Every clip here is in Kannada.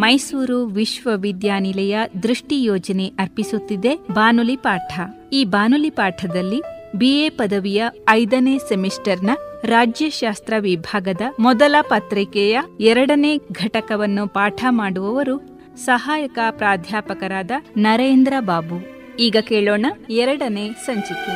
ಮೈಸೂರು ವಿಶ್ವವಿದ್ಯಾನಿಲಯ ದೃಷ್ಟಿ ಯೋಜನೆ ಅರ್ಪಿಸುತ್ತಿದೆ ಬಾನುಲಿ ಪಾಠ ಈ ಬಾನುಲಿ ಪಾಠದಲ್ಲಿ ಬಿಎ ಪದವಿಯ ಐದನೇ ಸೆಮಿಸ್ಟರ್ನ ರಾಜ್ಯಶಾಸ್ತ್ರ ವಿಭಾಗದ ಮೊದಲ ಪತ್ರಿಕೆಯ ಎರಡನೇ ಘಟಕವನ್ನು ಪಾಠ ಮಾಡುವವರು ಸಹಾಯಕ ಪ್ರಾಧ್ಯಾಪಕರಾದ ನರೇಂದ್ರ ಬಾಬು ಈಗ ಕೇಳೋಣ ಎರಡನೇ ಸಂಚಿಕೆ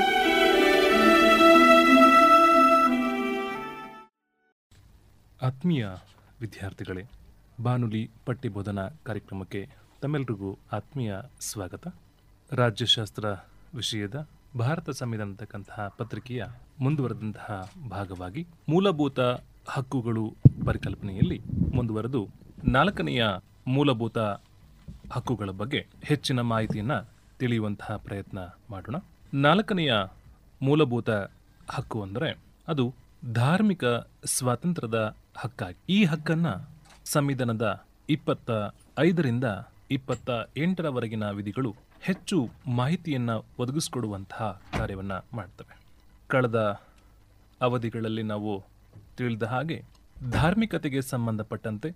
ಆತ್ಮೀಯ ವಿದ್ಯಾರ್ಥಿಗಳೇ ಬಾನುಲಿ ಪಠ್ಯಬೋಧನಾ ಕಾರ್ಯಕ್ರಮಕ್ಕೆ ತಮ್ಮೆಲ್ಲರಿಗೂ ಆತ್ಮೀಯ ಸ್ವಾಗತ ರಾಜ್ಯಶಾಸ್ತ್ರ ವಿಷಯದ ಭಾರತ ಸಂವಿಧಾನ ಅಂತಕ್ಕಂತಹ ಪತ್ರಿಕೆಯ ಮುಂದುವರೆದಂತಹ ಭಾಗವಾಗಿ ಮೂಲಭೂತ ಹಕ್ಕುಗಳು ಪರಿಕಲ್ಪನೆಯಲ್ಲಿ ಮುಂದುವರೆದು ನಾಲ್ಕನೆಯ ಮೂಲಭೂತ ಹಕ್ಕುಗಳ ಬಗ್ಗೆ ಹೆಚ್ಚಿನ ಮಾಹಿತಿಯನ್ನು ತಿಳಿಯುವಂತಹ ಪ್ರಯತ್ನ ಮಾಡೋಣ ನಾಲ್ಕನೆಯ ಮೂಲಭೂತ ಹಕ್ಕು ಅಂದರೆ ಅದು ಧಾರ್ಮಿಕ ಸ್ವಾತಂತ್ರ್ಯದ ಹಕ್ಕಾಗಿ ಈ ಹಕ್ಕನ್ನ ಸಂವಿಧಾನದ ಇಪ್ಪತ್ತ ಐದರಿಂದ ಇಪ್ಪತ್ತ ಎಂಟರವರೆಗಿನ ವಿಧಿಗಳು ಹೆಚ್ಚು ಮಾಹಿತಿಯನ್ನ ಒದಗಿಸಿಕೊಡುವಂತಹ ಕಾರ್ಯವನ್ನ ಮಾಡ್ತವೆ ಕಳೆದ ಅವಧಿಗಳಲ್ಲಿ ನಾವು ತಿಳಿದ ಹಾಗೆ ಧಾರ್ಮಿಕತೆಗೆ ಸಂಬಂಧಪಟ್ಟಂತೆ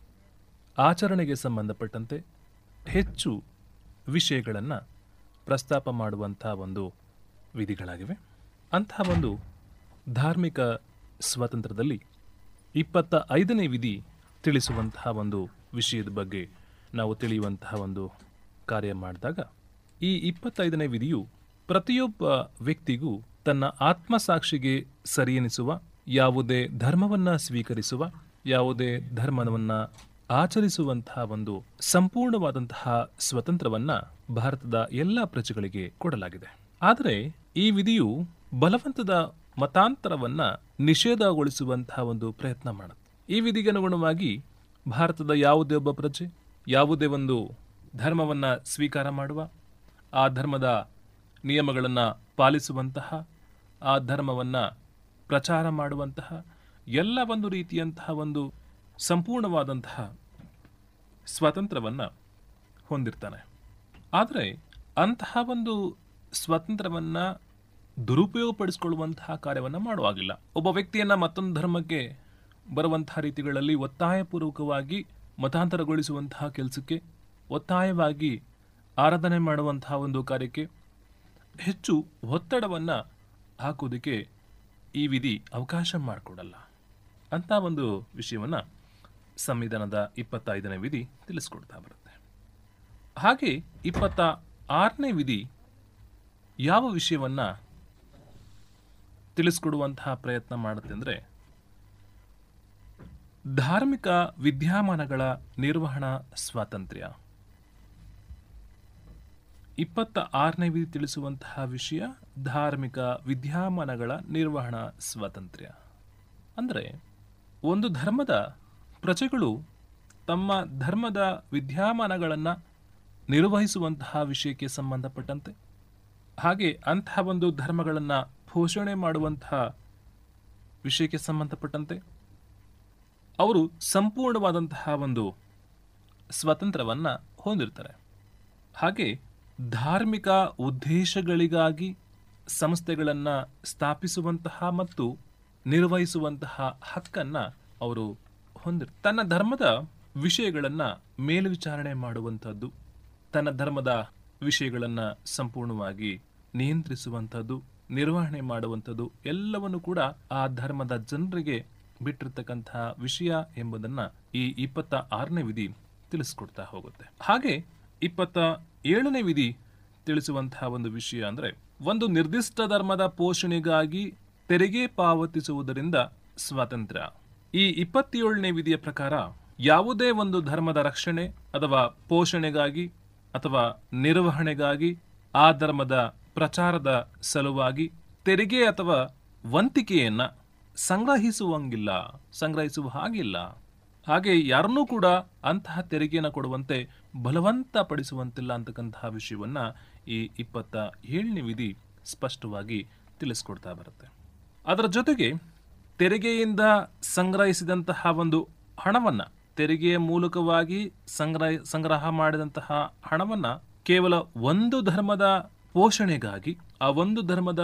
ಆಚರಣೆಗೆ ಸಂಬಂಧಪಟ್ಟಂತೆ ಹೆಚ್ಚು ವಿಷಯಗಳನ್ನು ಪ್ರಸ್ತಾಪ ಮಾಡುವಂತಹ ಒಂದು ವಿಧಿಗಳಾಗಿವೆ ಅಂತಹ ಒಂದು ಧಾರ್ಮಿಕ ಸ್ವಾತಂತ್ರ್ಯದಲ್ಲಿ ಇಪ್ಪತ್ತ ಐದನೇ ವಿಧಿ ತಿಳಿಸುವಂತಹ ಒಂದು ವಿಷಯದ ಬಗ್ಗೆ ನಾವು ತಿಳಿಯುವಂತಹ ಒಂದು ಕಾರ್ಯ ಮಾಡಿದಾಗ ಈ ಇಪ್ಪತ್ತೈದನೇ ವಿಧಿಯು ಪ್ರತಿಯೊಬ್ಬ ವ್ಯಕ್ತಿಗೂ ತನ್ನ ಆತ್ಮಸಾಕ್ಷಿಗೆ ಸರಿಯೆನಿಸುವ ಯಾವುದೇ ಧರ್ಮವನ್ನ ಸ್ವೀಕರಿಸುವ ಯಾವುದೇ ಧರ್ಮವನ್ನ ಆಚರಿಸುವಂತಹ ಒಂದು ಸಂಪೂರ್ಣವಾದಂತಹ ಸ್ವತಂತ್ರವನ್ನ ಭಾರತದ ಎಲ್ಲ ಪ್ರಜೆಗಳಿಗೆ ಕೊಡಲಾಗಿದೆ ಆದರೆ ಈ ವಿಧಿಯು ಬಲವಂತದ ಮತಾಂತರವನ್ನ ನಿಷೇಧಗೊಳಿಸುವಂತಹ ಒಂದು ಪ್ರಯತ್ನ ಮಾಡುತ್ತೆ ಈ ವಿಧಿಗೆ ಅನುಗುಣವಾಗಿ ಭಾರತದ ಯಾವುದೇ ಒಬ್ಬ ಪ್ರಜೆ ಯಾವುದೇ ಒಂದು ಧರ್ಮವನ್ನ ಸ್ವೀಕಾರ ಮಾಡುವ ಆ ಧರ್ಮದ ನಿಯಮಗಳನ್ನು ಪಾಲಿಸುವಂತಹ ಆ ಧರ್ಮವನ್ನ ಪ್ರಚಾರ ಮಾಡುವಂತಹ ಎಲ್ಲ ಒಂದು ರೀತಿಯಂತಹ ಒಂದು ಸಂಪೂರ್ಣವಾದಂತಹ ಸ್ವಾತಂತ್ರ್ಯವನ್ನು ಹೊಂದಿರ್ತಾನೆ ಆದರೆ ಅಂತಹ ಒಂದು ಸ್ವಾತಂತ್ರ್ಯವನ್ನು ದುರುಪಯೋಗಪಡಿಸಿಕೊಳ್ಳುವಂತಹ ಕಾರ್ಯವನ್ನು ಮಾಡುವಾಗಿಲ್ಲ ಒಬ್ಬ ವ್ಯಕ್ತಿಯನ್ನ ಮತ್ತೊಂದು ಧರ್ಮಕ್ಕೆ ಬರುವಂತಹ ರೀತಿಗಳಲ್ಲಿ ಒತ್ತಾಯಪೂರ್ವಕವಾಗಿ ಮತಾಂತರಗೊಳಿಸುವಂತಹ ಕೆಲಸಕ್ಕೆ ಒತ್ತಾಯವಾಗಿ ಆರಾಧನೆ ಮಾಡುವಂತಹ ಒಂದು ಕಾರ್ಯಕ್ಕೆ ಹೆಚ್ಚು ಒತ್ತಡವನ್ನು ಹಾಕೋದಕ್ಕೆ ಈ ವಿಧಿ ಅವಕಾಶ ಮಾಡಿಕೊಡಲ್ಲ ಅಂತ ಒಂದು ವಿಷಯವನ್ನು ಸಂವಿಧಾನದ ಇಪ್ಪತ್ತೈದನೇ ವಿಧಿ ತಿಳಿಸ್ಕೊಡ್ತಾ ಬರುತ್ತೆ ಹಾಗೆ ಇಪ್ಪತ್ತ ಆರನೇ ವಿಧಿ ಯಾವ ವಿಷಯವನ್ನ ತಿಳಿಸ್ಕೊಡುವಂತಹ ಪ್ರಯತ್ನ ಮಾಡುತ್ತೆ ಅಂದರೆ ಧಾರ್ಮಿಕ ವಿದ್ಯಮಾನಗಳ ನಿರ್ವಹಣಾ ಸ್ವಾತಂತ್ರ್ಯ ಇಪ್ಪತ್ತ ಆರನೇ ವಿಧಿ ತಿಳಿಸುವಂತಹ ವಿಷಯ ಧಾರ್ಮಿಕ ವಿದ್ಯಮಾನಗಳ ನಿರ್ವಹಣಾ ಸ್ವಾತಂತ್ರ್ಯ ಅಂದರೆ ಒಂದು ಧರ್ಮದ ಪ್ರಜೆಗಳು ತಮ್ಮ ಧರ್ಮದ ವಿದ್ಯಮಾನಗಳನ್ನು ನಿರ್ವಹಿಸುವಂತಹ ವಿಷಯಕ್ಕೆ ಸಂಬಂಧಪಟ್ಟಂತೆ ಹಾಗೆ ಅಂತಹ ಒಂದು ಧರ್ಮಗಳನ್ನು ಪೋಷಣೆ ಮಾಡುವಂತಹ ವಿಷಯಕ್ಕೆ ಸಂಬಂಧಪಟ್ಟಂತೆ ಅವರು ಸಂಪೂರ್ಣವಾದಂತಹ ಒಂದು ಸ್ವಾತಂತ್ರ್ಯವನ್ನು ಹೊಂದಿರ್ತಾರೆ ಹಾಗೆ ಧಾರ್ಮಿಕ ಉದ್ದೇಶಗಳಿಗಾಗಿ ಸಂಸ್ಥೆಗಳನ್ನು ಸ್ಥಾಪಿಸುವಂತಹ ಮತ್ತು ನಿರ್ವಹಿಸುವಂತಹ ಹಕ್ಕನ್ನು ಅವರು ಹೊಂದಿರ್ ತನ್ನ ಧರ್ಮದ ವಿಷಯಗಳನ್ನು ಮೇಲ್ವಿಚಾರಣೆ ಮಾಡುವಂಥದ್ದು ತನ್ನ ಧರ್ಮದ ವಿಷಯಗಳನ್ನು ಸಂಪೂರ್ಣವಾಗಿ ನಿಯಂತ್ರಿಸುವಂಥದ್ದು ನಿರ್ವಹಣೆ ಮಾಡುವಂಥದ್ದು ಎಲ್ಲವನ್ನು ಕೂಡ ಆ ಧರ್ಮದ ಜನರಿಗೆ ಬಿಟ್ಟಿರ್ತಕ್ಕಂತಹ ವಿಷಯ ಎಂಬುದನ್ನ ಈ ಇಪ್ಪತ್ತ ಆರನೇ ವಿಧಿ ತಿಳಿಸ್ಕೊಡ್ತಾ ಹೋಗುತ್ತೆ ಹಾಗೆ ಇಪ್ಪತ್ತ ಏಳನೇ ವಿಧಿ ತಿಳಿಸುವಂತಹ ಒಂದು ವಿಷಯ ಅಂದ್ರೆ ಒಂದು ನಿರ್ದಿಷ್ಟ ಧರ್ಮದ ಪೋಷಣೆಗಾಗಿ ತೆರಿಗೆ ಪಾವತಿಸುವುದರಿಂದ ಸ್ವಾತಂತ್ರ್ಯ ಈ ಇಪ್ಪತ್ತೇಳನೇ ವಿಧಿಯ ಪ್ರಕಾರ ಯಾವುದೇ ಒಂದು ಧರ್ಮದ ರಕ್ಷಣೆ ಅಥವಾ ಪೋಷಣೆಗಾಗಿ ಅಥವಾ ನಿರ್ವಹಣೆಗಾಗಿ ಆ ಧರ್ಮದ ಪ್ರಚಾರದ ಸಲುವಾಗಿ ತೆರಿಗೆ ಅಥವಾ ವಂತಿಕೆಯನ್ನ ಸಂಗ್ರಹಿಸುವಂಗಿಲ್ಲ ಸಂಗ್ರಹಿಸುವ ಹಾಗಿಲ್ಲ ಹಾಗೆ ಯಾರನ್ನೂ ಕೂಡ ಅಂತಹ ತೆರಿಗೆಯನ್ನು ಕೊಡುವಂತೆ ಬಲವಂತ ಪಡಿಸುವಂತಿಲ್ಲ ಅಂತಕ್ಕಂತಹ ವಿಷಯವನ್ನ ಈ ಇಪ್ಪತ್ತ ಏಳನೇ ವಿಧಿ ಸ್ಪಷ್ಟವಾಗಿ ತಿಳಿಸ್ಕೊಡ್ತಾ ಬರುತ್ತೆ ಅದರ ಜೊತೆಗೆ ತೆರಿಗೆಯಿಂದ ಸಂಗ್ರಹಿಸಿದಂತಹ ಒಂದು ಹಣವನ್ನ ತೆರಿಗೆಯ ಮೂಲಕವಾಗಿ ಸಂಗ್ರಹ ಸಂಗ್ರಹ ಮಾಡಿದಂತಹ ಹಣವನ್ನ ಕೇವಲ ಒಂದು ಧರ್ಮದ ಪೋಷಣೆಗಾಗಿ ಆ ಒಂದು ಧರ್ಮದ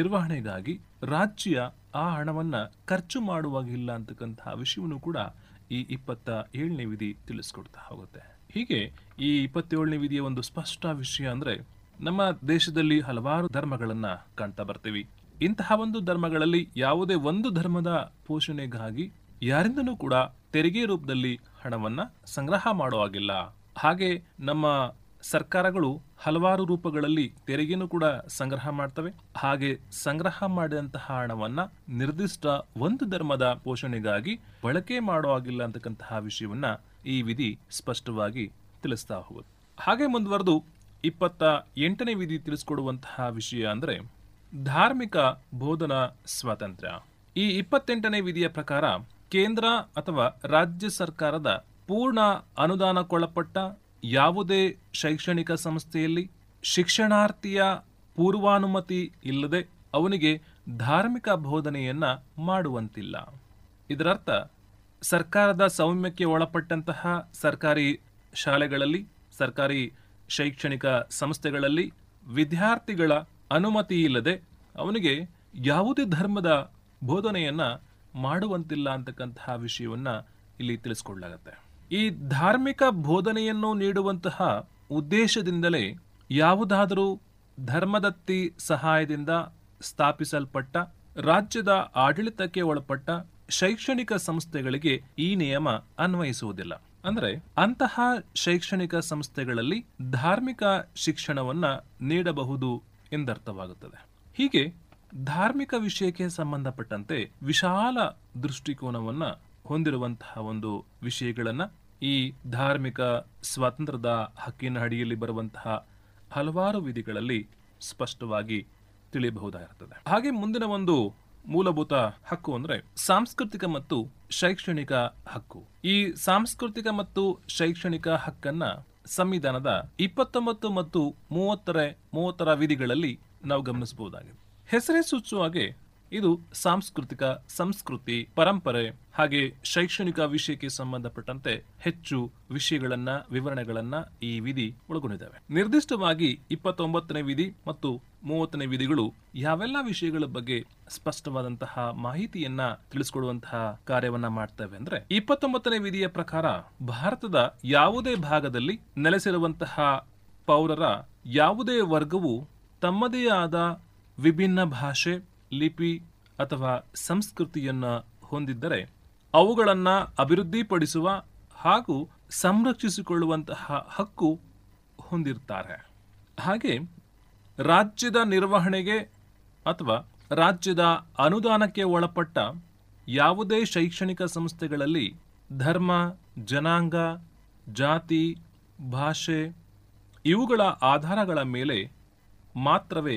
ನಿರ್ವಹಣೆಗಾಗಿ ರಾಜ್ಯ ಆ ಹಣವನ್ನ ಖರ್ಚು ಮಾಡುವಾಗಿಲ್ಲ ಅಂತಕ್ಕಂತಹ ವಿಷಯವನ್ನು ಕೂಡ ಈ ಇಪ್ಪತ್ತ ಏಳನೇ ವಿಧಿ ತಿಳಿಸ್ಕೊಡ್ತಾ ಹೋಗುತ್ತೆ ಹೀಗೆ ಈ ಇಪ್ಪತ್ತೇಳನೇ ವಿಧಿಯ ಒಂದು ಸ್ಪಷ್ಟ ವಿಷಯ ಅಂದ್ರೆ ನಮ್ಮ ದೇಶದಲ್ಲಿ ಹಲವಾರು ಧರ್ಮಗಳನ್ನ ಕಾಣ್ತಾ ಬರ್ತೀವಿ ಇಂತಹ ಒಂದು ಧರ್ಮಗಳಲ್ಲಿ ಯಾವುದೇ ಒಂದು ಧರ್ಮದ ಪೋಷಣೆಗಾಗಿ ಯಾರಿಂದನೂ ಕೂಡ ತೆರಿಗೆ ರೂಪದಲ್ಲಿ ಹಣವನ್ನ ಸಂಗ್ರಹ ಮಾಡುವಾಗಿಲ್ಲ ಹಾಗೆ ನಮ್ಮ ಸರ್ಕಾರಗಳು ಹಲವಾರು ರೂಪಗಳಲ್ಲಿ ತೆರಿಗೆನೂ ಕೂಡ ಸಂಗ್ರಹ ಮಾಡ್ತವೆ ಹಾಗೆ ಸಂಗ್ರಹ ಮಾಡಿದಂತಹ ಹಣವನ್ನ ನಿರ್ದಿಷ್ಟ ಒಂದು ಧರ್ಮದ ಪೋಷಣೆಗಾಗಿ ಬಳಕೆ ಮಾಡುವಾಗಿಲ್ಲ ಅಂತಕ್ಕಂತಹ ವಿಷಯವನ್ನ ಈ ವಿಧಿ ಸ್ಪಷ್ಟವಾಗಿ ತಿಳಿಸ್ತಾ ಹೋಗುತ್ತೆ ಹಾಗೆ ಮುಂದುವರೆದು ಇಪ್ಪತ್ತ ಎಂಟನೇ ವಿಧಿ ತಿಳಿಸ್ಕೊಡುವಂತಹ ವಿಷಯ ಅಂದ್ರೆ ಧಾರ್ಮಿಕ ಬೋಧನಾ ಸ್ವಾತಂತ್ರ್ಯ ಈ ಇಪ್ಪತ್ತೆಂಟನೇ ವಿಧಿಯ ಪ್ರಕಾರ ಕೇಂದ್ರ ಅಥವಾ ರಾಜ್ಯ ಸರ್ಕಾರದ ಪೂರ್ಣ ಅನುದಾನಕ್ಕೊಳಪಟ್ಟ ಯಾವುದೇ ಶೈಕ್ಷಣಿಕ ಸಂಸ್ಥೆಯಲ್ಲಿ ಶಿಕ್ಷಣಾರ್ಥಿಯ ಪೂರ್ವಾನುಮತಿ ಇಲ್ಲದೆ ಅವನಿಗೆ ಧಾರ್ಮಿಕ ಬೋಧನೆಯನ್ನ ಮಾಡುವಂತಿಲ್ಲ ಇದರರ್ಥ ಸರ್ಕಾರದ ಸೌಮ್ಯಕ್ಕೆ ಒಳಪಟ್ಟಂತಹ ಸರ್ಕಾರಿ ಶಾಲೆಗಳಲ್ಲಿ ಸರ್ಕಾರಿ ಶೈಕ್ಷಣಿಕ ಸಂಸ್ಥೆಗಳಲ್ಲಿ ವಿದ್ಯಾರ್ಥಿಗಳ ಅನುಮತಿ ಇಲ್ಲದೆ ಅವನಿಗೆ ಯಾವುದೇ ಧರ್ಮದ ಬೋಧನೆಯನ್ನ ಮಾಡುವಂತಿಲ್ಲ ಅಂತಕ್ಕಂತಹ ವಿಷಯವನ್ನ ಇಲ್ಲಿ ತಿಳಿಸ್ಕೊಡ್ಲಾಗತ್ತೆ ಈ ಧಾರ್ಮಿಕ ಬೋಧನೆಯನ್ನು ನೀಡುವಂತಹ ಉದ್ದೇಶದಿಂದಲೇ ಯಾವುದಾದರೂ ಧರ್ಮದತ್ತಿ ಸಹಾಯದಿಂದ ಸ್ಥಾಪಿಸಲ್ಪಟ್ಟ ರಾಜ್ಯದ ಆಡಳಿತಕ್ಕೆ ಒಳಪಟ್ಟ ಶೈಕ್ಷಣಿಕ ಸಂಸ್ಥೆಗಳಿಗೆ ಈ ನಿಯಮ ಅನ್ವಯಿಸುವುದಿಲ್ಲ ಅಂದ್ರೆ ಅಂತಹ ಶೈಕ್ಷಣಿಕ ಸಂಸ್ಥೆಗಳಲ್ಲಿ ಧಾರ್ಮಿಕ ಶಿಕ್ಷಣವನ್ನ ನೀಡಬಹುದು ಎಂದರ್ಥವಾಗುತ್ತದೆ ಹೀಗೆ ಧಾರ್ಮಿಕ ವಿಷಯಕ್ಕೆ ಸಂಬಂಧಪಟ್ಟಂತೆ ವಿಶಾಲ ದೃಷ್ಟಿಕೋನವನ್ನ ಹೊಂದಿರುವಂತಹ ಒಂದು ವಿಷಯಗಳನ್ನ ಈ ಧಾರ್ಮಿಕ ಸ್ವಾತಂತ್ರ್ಯದ ಹಕ್ಕಿನ ಅಡಿಯಲ್ಲಿ ಬರುವಂತಹ ಹಲವಾರು ವಿಧಿಗಳಲ್ಲಿ ಸ್ಪಷ್ಟವಾಗಿ ತಿಳಿಯಬಹುದಾಗಿರುತ್ತದೆ ಹಾಗೆ ಮುಂದಿನ ಒಂದು ಮೂಲಭೂತ ಹಕ್ಕು ಅಂದ್ರೆ ಸಾಂಸ್ಕೃತಿಕ ಮತ್ತು ಶೈಕ್ಷಣಿಕ ಹಕ್ಕು ಈ ಸಾಂಸ್ಕೃತಿಕ ಮತ್ತು ಶೈಕ್ಷಣಿಕ ಹಕ್ಕನ್ನ ಸಂವಿಧಾನದ ಇಪ್ಪತ್ತೊಂಬತ್ತು ಮತ್ತು ಮೂವತ್ತರ ಮೂವತ್ತರ ವಿಧಿಗಳಲ್ಲಿ ನಾವು ಗಮನಿಸಬಹುದಾಗಿದೆ ಹೆಸರೇ ಸೂಚುವ ಹಾಗೆ ಇದು ಸಾಂಸ್ಕೃತಿಕ ಸಂಸ್ಕೃತಿ ಪರಂಪರೆ ಹಾಗೆ ಶೈಕ್ಷಣಿಕ ವಿಷಯಕ್ಕೆ ಸಂಬಂಧಪಟ್ಟಂತೆ ಹೆಚ್ಚು ವಿಷಯಗಳನ್ನ ವಿವರಣೆಗಳನ್ನ ಈ ವಿಧಿ ಒಳಗೊಂಡಿದ್ದಾವೆ ನಿರ್ದಿಷ್ಟವಾಗಿ ಇಪ್ಪತ್ತೊಂಬತ್ತನೇ ವಿಧಿ ಮತ್ತು ಮೂವತ್ತನೇ ವಿಧಿಗಳು ಯಾವೆಲ್ಲ ವಿಷಯಗಳ ಬಗ್ಗೆ ಸ್ಪಷ್ಟವಾದಂತಹ ಮಾಹಿತಿಯನ್ನ ತಿಳಿಸ್ಕೊಡುವಂತಹ ಕಾರ್ಯವನ್ನ ಮಾಡ್ತವೆ ಅಂದ್ರೆ ಇಪ್ಪತ್ತೊಂಬತ್ತನೇ ವಿಧಿಯ ಪ್ರಕಾರ ಭಾರತದ ಯಾವುದೇ ಭಾಗದಲ್ಲಿ ನೆಲೆಸಿರುವಂತಹ ಪೌರರ ಯಾವುದೇ ವರ್ಗವು ತಮ್ಮದೇ ಆದ ವಿಭಿನ್ನ ಭಾಷೆ ಲಿಪಿ ಅಥವಾ ಸಂಸ್ಕೃತಿಯನ್ನ ಹೊಂದಿದ್ದರೆ ಅವುಗಳನ್ನ ಅಭಿವೃದ್ಧಿಪಡಿಸುವ ಹಾಗೂ ಸಂರಕ್ಷಿಸಿಕೊಳ್ಳುವಂತಹ ಹಕ್ಕು ಹೊಂದಿರ್ತಾರೆ ಹಾಗೆ ರಾಜ್ಯದ ನಿರ್ವಹಣೆಗೆ ಅಥವಾ ರಾಜ್ಯದ ಅನುದಾನಕ್ಕೆ ಒಳಪಟ್ಟ ಯಾವುದೇ ಶೈಕ್ಷಣಿಕ ಸಂಸ್ಥೆಗಳಲ್ಲಿ ಧರ್ಮ ಜನಾಂಗ ಜಾತಿ ಭಾಷೆ ಇವುಗಳ ಆಧಾರಗಳ ಮೇಲೆ ಮಾತ್ರವೇ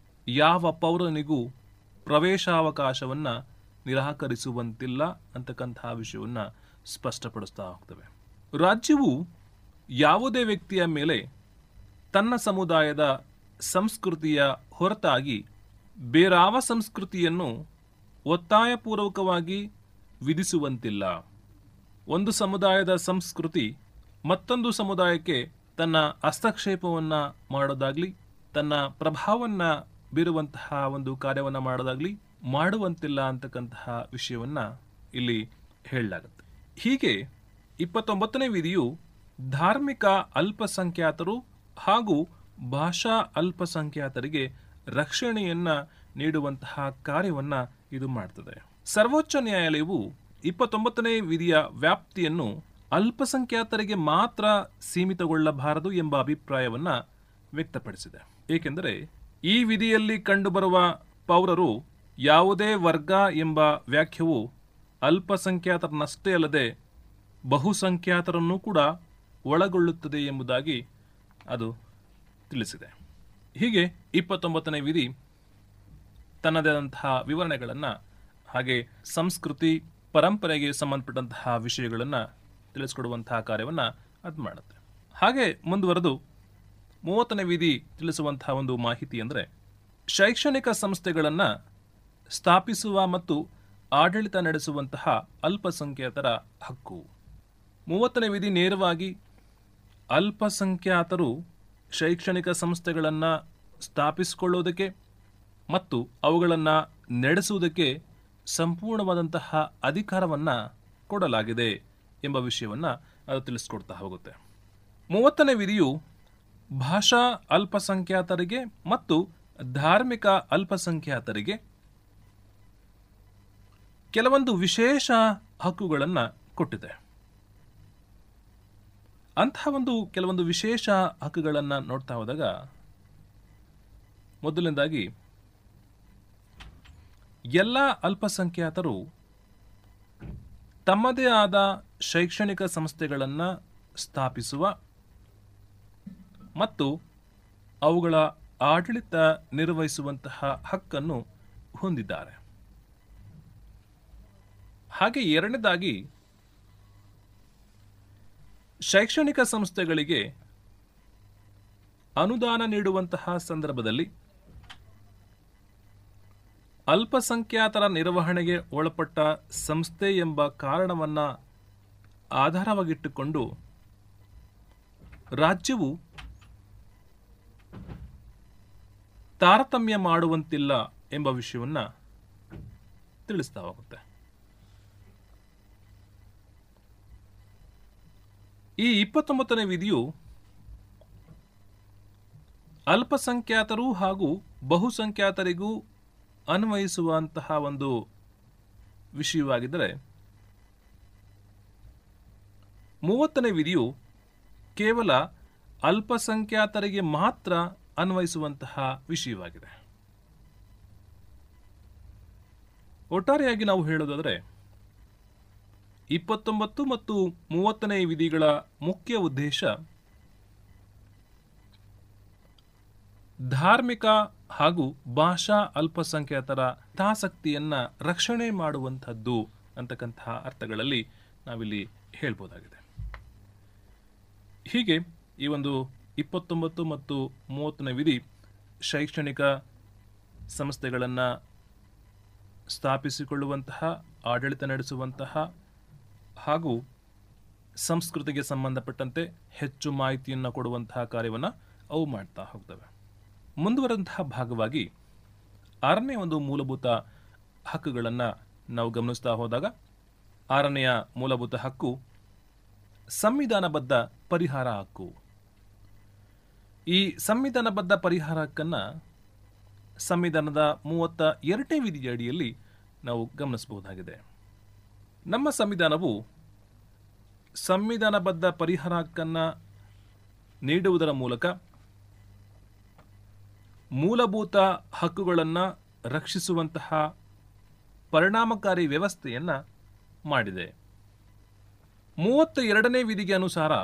ಯಾವ ಪೌರನಿಗೂ ಪ್ರವೇಶಾವಕಾಶವನ್ನ ನಿರಾಕರಿಸುವಂತಿಲ್ಲ ಅಂತಕ್ಕಂತಹ ವಿಷಯವನ್ನ ಸ್ಪಷ್ಟಪಡಿಸ್ತಾ ಹೋಗ್ತವೆ ರಾಜ್ಯವು ಯಾವುದೇ ವ್ಯಕ್ತಿಯ ಮೇಲೆ ತನ್ನ ಸಮುದಾಯದ ಸಂಸ್ಕೃತಿಯ ಹೊರತಾಗಿ ಬೇರಾವ ಸಂಸ್ಕೃತಿಯನ್ನು ಒತ್ತಾಯಪೂರ್ವಕವಾಗಿ ವಿಧಿಸುವಂತಿಲ್ಲ ಒಂದು ಸಮುದಾಯದ ಸಂಸ್ಕೃತಿ ಮತ್ತೊಂದು ಸಮುದಾಯಕ್ಕೆ ತನ್ನ ಹಸ್ತಕ್ಷೇಪವನ್ನ ಮಾಡೋದಾಗ್ಲಿ ತನ್ನ ಪ್ರಭಾವನ್ನ ಬೀರುವಂತಹ ಒಂದು ಕಾರ್ಯವನ್ನ ಮಾಡೋದಾಗ್ಲಿ ಮಾಡುವಂತಿಲ್ಲ ಅಂತಕ್ಕಂತಹ ವಿಷಯವನ್ನ ಇಲ್ಲಿ ಹೇಳಲಾಗುತ್ತೆ ಹೀಗೆ ಇಪ್ಪತ್ತೊಂಬತ್ತನೇ ವಿಧಿಯು ಧಾರ್ಮಿಕ ಅಲ್ಪಸಂಖ್ಯಾತರು ಹಾಗೂ ಭಾಷಾ ಅಲ್ಪಸಂಖ್ಯಾತರಿಗೆ ರಕ್ಷಣೆಯನ್ನ ನೀಡುವಂತಹ ಕಾರ್ಯವನ್ನ ಇದು ಮಾಡ್ತದೆ ಸರ್ವೋಚ್ಚ ನ್ಯಾಯಾಲಯವು ಇಪ್ಪತ್ತೊಂಬತ್ತನೇ ವಿಧಿಯ ವ್ಯಾಪ್ತಿಯನ್ನು ಅಲ್ಪಸಂಖ್ಯಾತರಿಗೆ ಮಾತ್ರ ಸೀಮಿತಗೊಳ್ಳಬಾರದು ಎಂಬ ಅಭಿಪ್ರಾಯವನ್ನ ವ್ಯಕ್ತಪಡಿಸಿದೆ ಏಕೆಂದರೆ ಈ ವಿಧಿಯಲ್ಲಿ ಕಂಡುಬರುವ ಪೌರರು ಯಾವುದೇ ವರ್ಗ ಎಂಬ ವ್ಯಾಖ್ಯವು ಅಲ್ಪಸಂಖ್ಯಾತರನ್ನಷ್ಟೇ ಅಲ್ಲದೆ ಬಹುಸಂಖ್ಯಾತರನ್ನೂ ಕೂಡ ಒಳಗೊಳ್ಳುತ್ತದೆ ಎಂಬುದಾಗಿ ಅದು ತಿಳಿಸಿದೆ ಹೀಗೆ ಇಪ್ಪತ್ತೊಂಬತ್ತನೇ ವಿಧಿ ತನ್ನದೇ ಆದಂತಹ ವಿವರಣೆಗಳನ್ನು ಹಾಗೆ ಸಂಸ್ಕೃತಿ ಪರಂಪರೆಗೆ ಸಂಬಂಧಪಟ್ಟಂತಹ ವಿಷಯಗಳನ್ನು ತಿಳಿಸ್ಕೊಡುವಂತಹ ಕಾರ್ಯವನ್ನು ಅದು ಮಾಡುತ್ತೆ ಹಾಗೆ ಮುಂದುವರೆದು ಮೂವತ್ತನೇ ವಿಧಿ ತಿಳಿಸುವಂತಹ ಒಂದು ಮಾಹಿತಿ ಅಂದರೆ ಶೈಕ್ಷಣಿಕ ಸಂಸ್ಥೆಗಳನ್ನು ಸ್ಥಾಪಿಸುವ ಮತ್ತು ಆಡಳಿತ ನಡೆಸುವಂತಹ ಅಲ್ಪಸಂಖ್ಯಾತರ ಹಕ್ಕು ಮೂವತ್ತನೇ ವಿಧಿ ನೇರವಾಗಿ ಅಲ್ಪಸಂಖ್ಯಾತರು ಶೈಕ್ಷಣಿಕ ಸಂಸ್ಥೆಗಳನ್ನು ಸ್ಥಾಪಿಸಿಕೊಳ್ಳುವುದಕ್ಕೆ ಮತ್ತು ಅವುಗಳನ್ನು ನಡೆಸುವುದಕ್ಕೆ ಸಂಪೂರ್ಣವಾದಂತಹ ಅಧಿಕಾರವನ್ನು ಕೊಡಲಾಗಿದೆ ಎಂಬ ವಿಷಯವನ್ನ ಅದು ತಿಳಿಸ್ಕೊಡ್ತಾ ಹೋಗುತ್ತೆ ಮೂವತ್ತನೇ ವಿಧಿಯು ಭಾಷಾ ಅಲ್ಪಸಂಖ್ಯಾತರಿಗೆ ಮತ್ತು ಧಾರ್ಮಿಕ ಅಲ್ಪಸಂಖ್ಯಾತರಿಗೆ ಕೆಲವೊಂದು ವಿಶೇಷ ಹಕ್ಕುಗಳನ್ನು ಕೊಟ್ಟಿದೆ ಅಂತಹ ಒಂದು ಕೆಲವೊಂದು ವಿಶೇಷ ಹಕ್ಕುಗಳನ್ನು ನೋಡ್ತಾ ಹೋದಾಗ ಮೊದಲನೇದಾಗಿ ಎಲ್ಲ ಅಲ್ಪಸಂಖ್ಯಾತರು ತಮ್ಮದೇ ಆದ ಶೈಕ್ಷಣಿಕ ಸಂಸ್ಥೆಗಳನ್ನು ಸ್ಥಾಪಿಸುವ ಮತ್ತು ಅವುಗಳ ಆಡಳಿತ ನಿರ್ವಹಿಸುವಂತಹ ಹಕ್ಕನ್ನು ಹೊಂದಿದ್ದಾರೆ ಹಾಗೆ ಎರಡನೇದಾಗಿ ಶೈಕ್ಷಣಿಕ ಸಂಸ್ಥೆಗಳಿಗೆ ಅನುದಾನ ನೀಡುವಂತಹ ಸಂದರ್ಭದಲ್ಲಿ ಅಲ್ಪಸಂಖ್ಯಾತರ ನಿರ್ವಹಣೆಗೆ ಒಳಪಟ್ಟ ಸಂಸ್ಥೆ ಎಂಬ ಕಾರಣವನ್ನ ಆಧಾರವಾಗಿಟ್ಟುಕೊಂಡು ರಾಜ್ಯವು ತಾರತಮ್ಯ ಮಾಡುವಂತಿಲ್ಲ ಎಂಬ ವಿಷಯವನ್ನ ತಿಳಿಸ್ತಾ ಹೋಗುತ್ತೆ ಈ ಇಪ್ಪತ್ತೊಂಬತ್ತನೇ ವಿಧಿಯು ಅಲ್ಪಸಂಖ್ಯಾತರು ಹಾಗೂ ಬಹುಸಂಖ್ಯಾತರಿಗೂ ಅನ್ವಯಿಸುವಂತಹ ಒಂದು ವಿಷಯವಾಗಿದ್ದರೆ ಮೂವತ್ತನೇ ವಿಧಿಯು ಕೇವಲ ಅಲ್ಪಸಂಖ್ಯಾತರಿಗೆ ಮಾತ್ರ ಅನ್ವಯಿಸುವಂತಹ ವಿಷಯವಾಗಿದೆ ಒಟ್ಟಾರೆಯಾಗಿ ನಾವು ಹೇಳೋದಾದರೆ ಇಪ್ಪತ್ತೊಂಬತ್ತು ಮತ್ತು ಮೂವತ್ತನೇ ವಿಧಿಗಳ ಮುಖ್ಯ ಉದ್ದೇಶ ಧಾರ್ಮಿಕ ಹಾಗೂ ಭಾಷಾ ಅಲ್ಪಸಂಖ್ಯಾತರ ಹಿತಾಸಕ್ತಿಯನ್ನ ರಕ್ಷಣೆ ಮಾಡುವಂಥದ್ದು ಅಂತಕ್ಕಂತಹ ಅರ್ಥಗಳಲ್ಲಿ ನಾವಿಲ್ಲಿ ಹೇಳ್ಬೋದಾಗಿದೆ ಹೀಗೆ ಈ ಒಂದು ಇಪ್ಪತ್ತೊಂಬತ್ತು ಮತ್ತು ಮೂವತ್ತನೇ ವಿಧಿ ಶೈಕ್ಷಣಿಕ ಸಂಸ್ಥೆಗಳನ್ನು ಸ್ಥಾಪಿಸಿಕೊಳ್ಳುವಂತಹ ಆಡಳಿತ ನಡೆಸುವಂತಹ ಹಾಗೂ ಸಂಸ್ಕೃತಿಗೆ ಸಂಬಂಧಪಟ್ಟಂತೆ ಹೆಚ್ಚು ಮಾಹಿತಿಯನ್ನು ಕೊಡುವಂತಹ ಕಾರ್ಯವನ್ನು ಅವು ಮಾಡ್ತಾ ಹೋಗ್ತವೆ ಮುಂದುವರೆದಂತಹ ಭಾಗವಾಗಿ ಆರನೇ ಒಂದು ಮೂಲಭೂತ ಹಕ್ಕುಗಳನ್ನು ನಾವು ಗಮನಿಸ್ತಾ ಹೋದಾಗ ಆರನೆಯ ಮೂಲಭೂತ ಹಕ್ಕು ಸಂವಿಧಾನಬದ್ಧ ಪರಿಹಾರ ಹಕ್ಕು ಈ ಸಂವಿಧಾನಬದ್ಧ ಪರಿಹಾರ ಹಕ್ಕನ್ನು ಸಂವಿಧಾನದ ಮೂವತ್ತ ಎರಡನೇ ವಿಧಿಯ ಅಡಿಯಲ್ಲಿ ನಾವು ಗಮನಿಸಬಹುದಾಗಿದೆ ನಮ್ಮ ಸಂವಿಧಾನವು ಸಂವಿಧಾನಬದ್ಧ ಪರಿಹಾರ ಹಕ್ಕನ್ನು ನೀಡುವುದರ ಮೂಲಕ ಮೂಲಭೂತ ಹಕ್ಕುಗಳನ್ನು ರಕ್ಷಿಸುವಂತಹ ಪರಿಣಾಮಕಾರಿ ವ್ಯವಸ್ಥೆಯನ್ನು ಮಾಡಿದೆ ಮೂವತ್ತ ಎರಡನೇ ವಿಧಿಗೆ ಅನುಸಾರ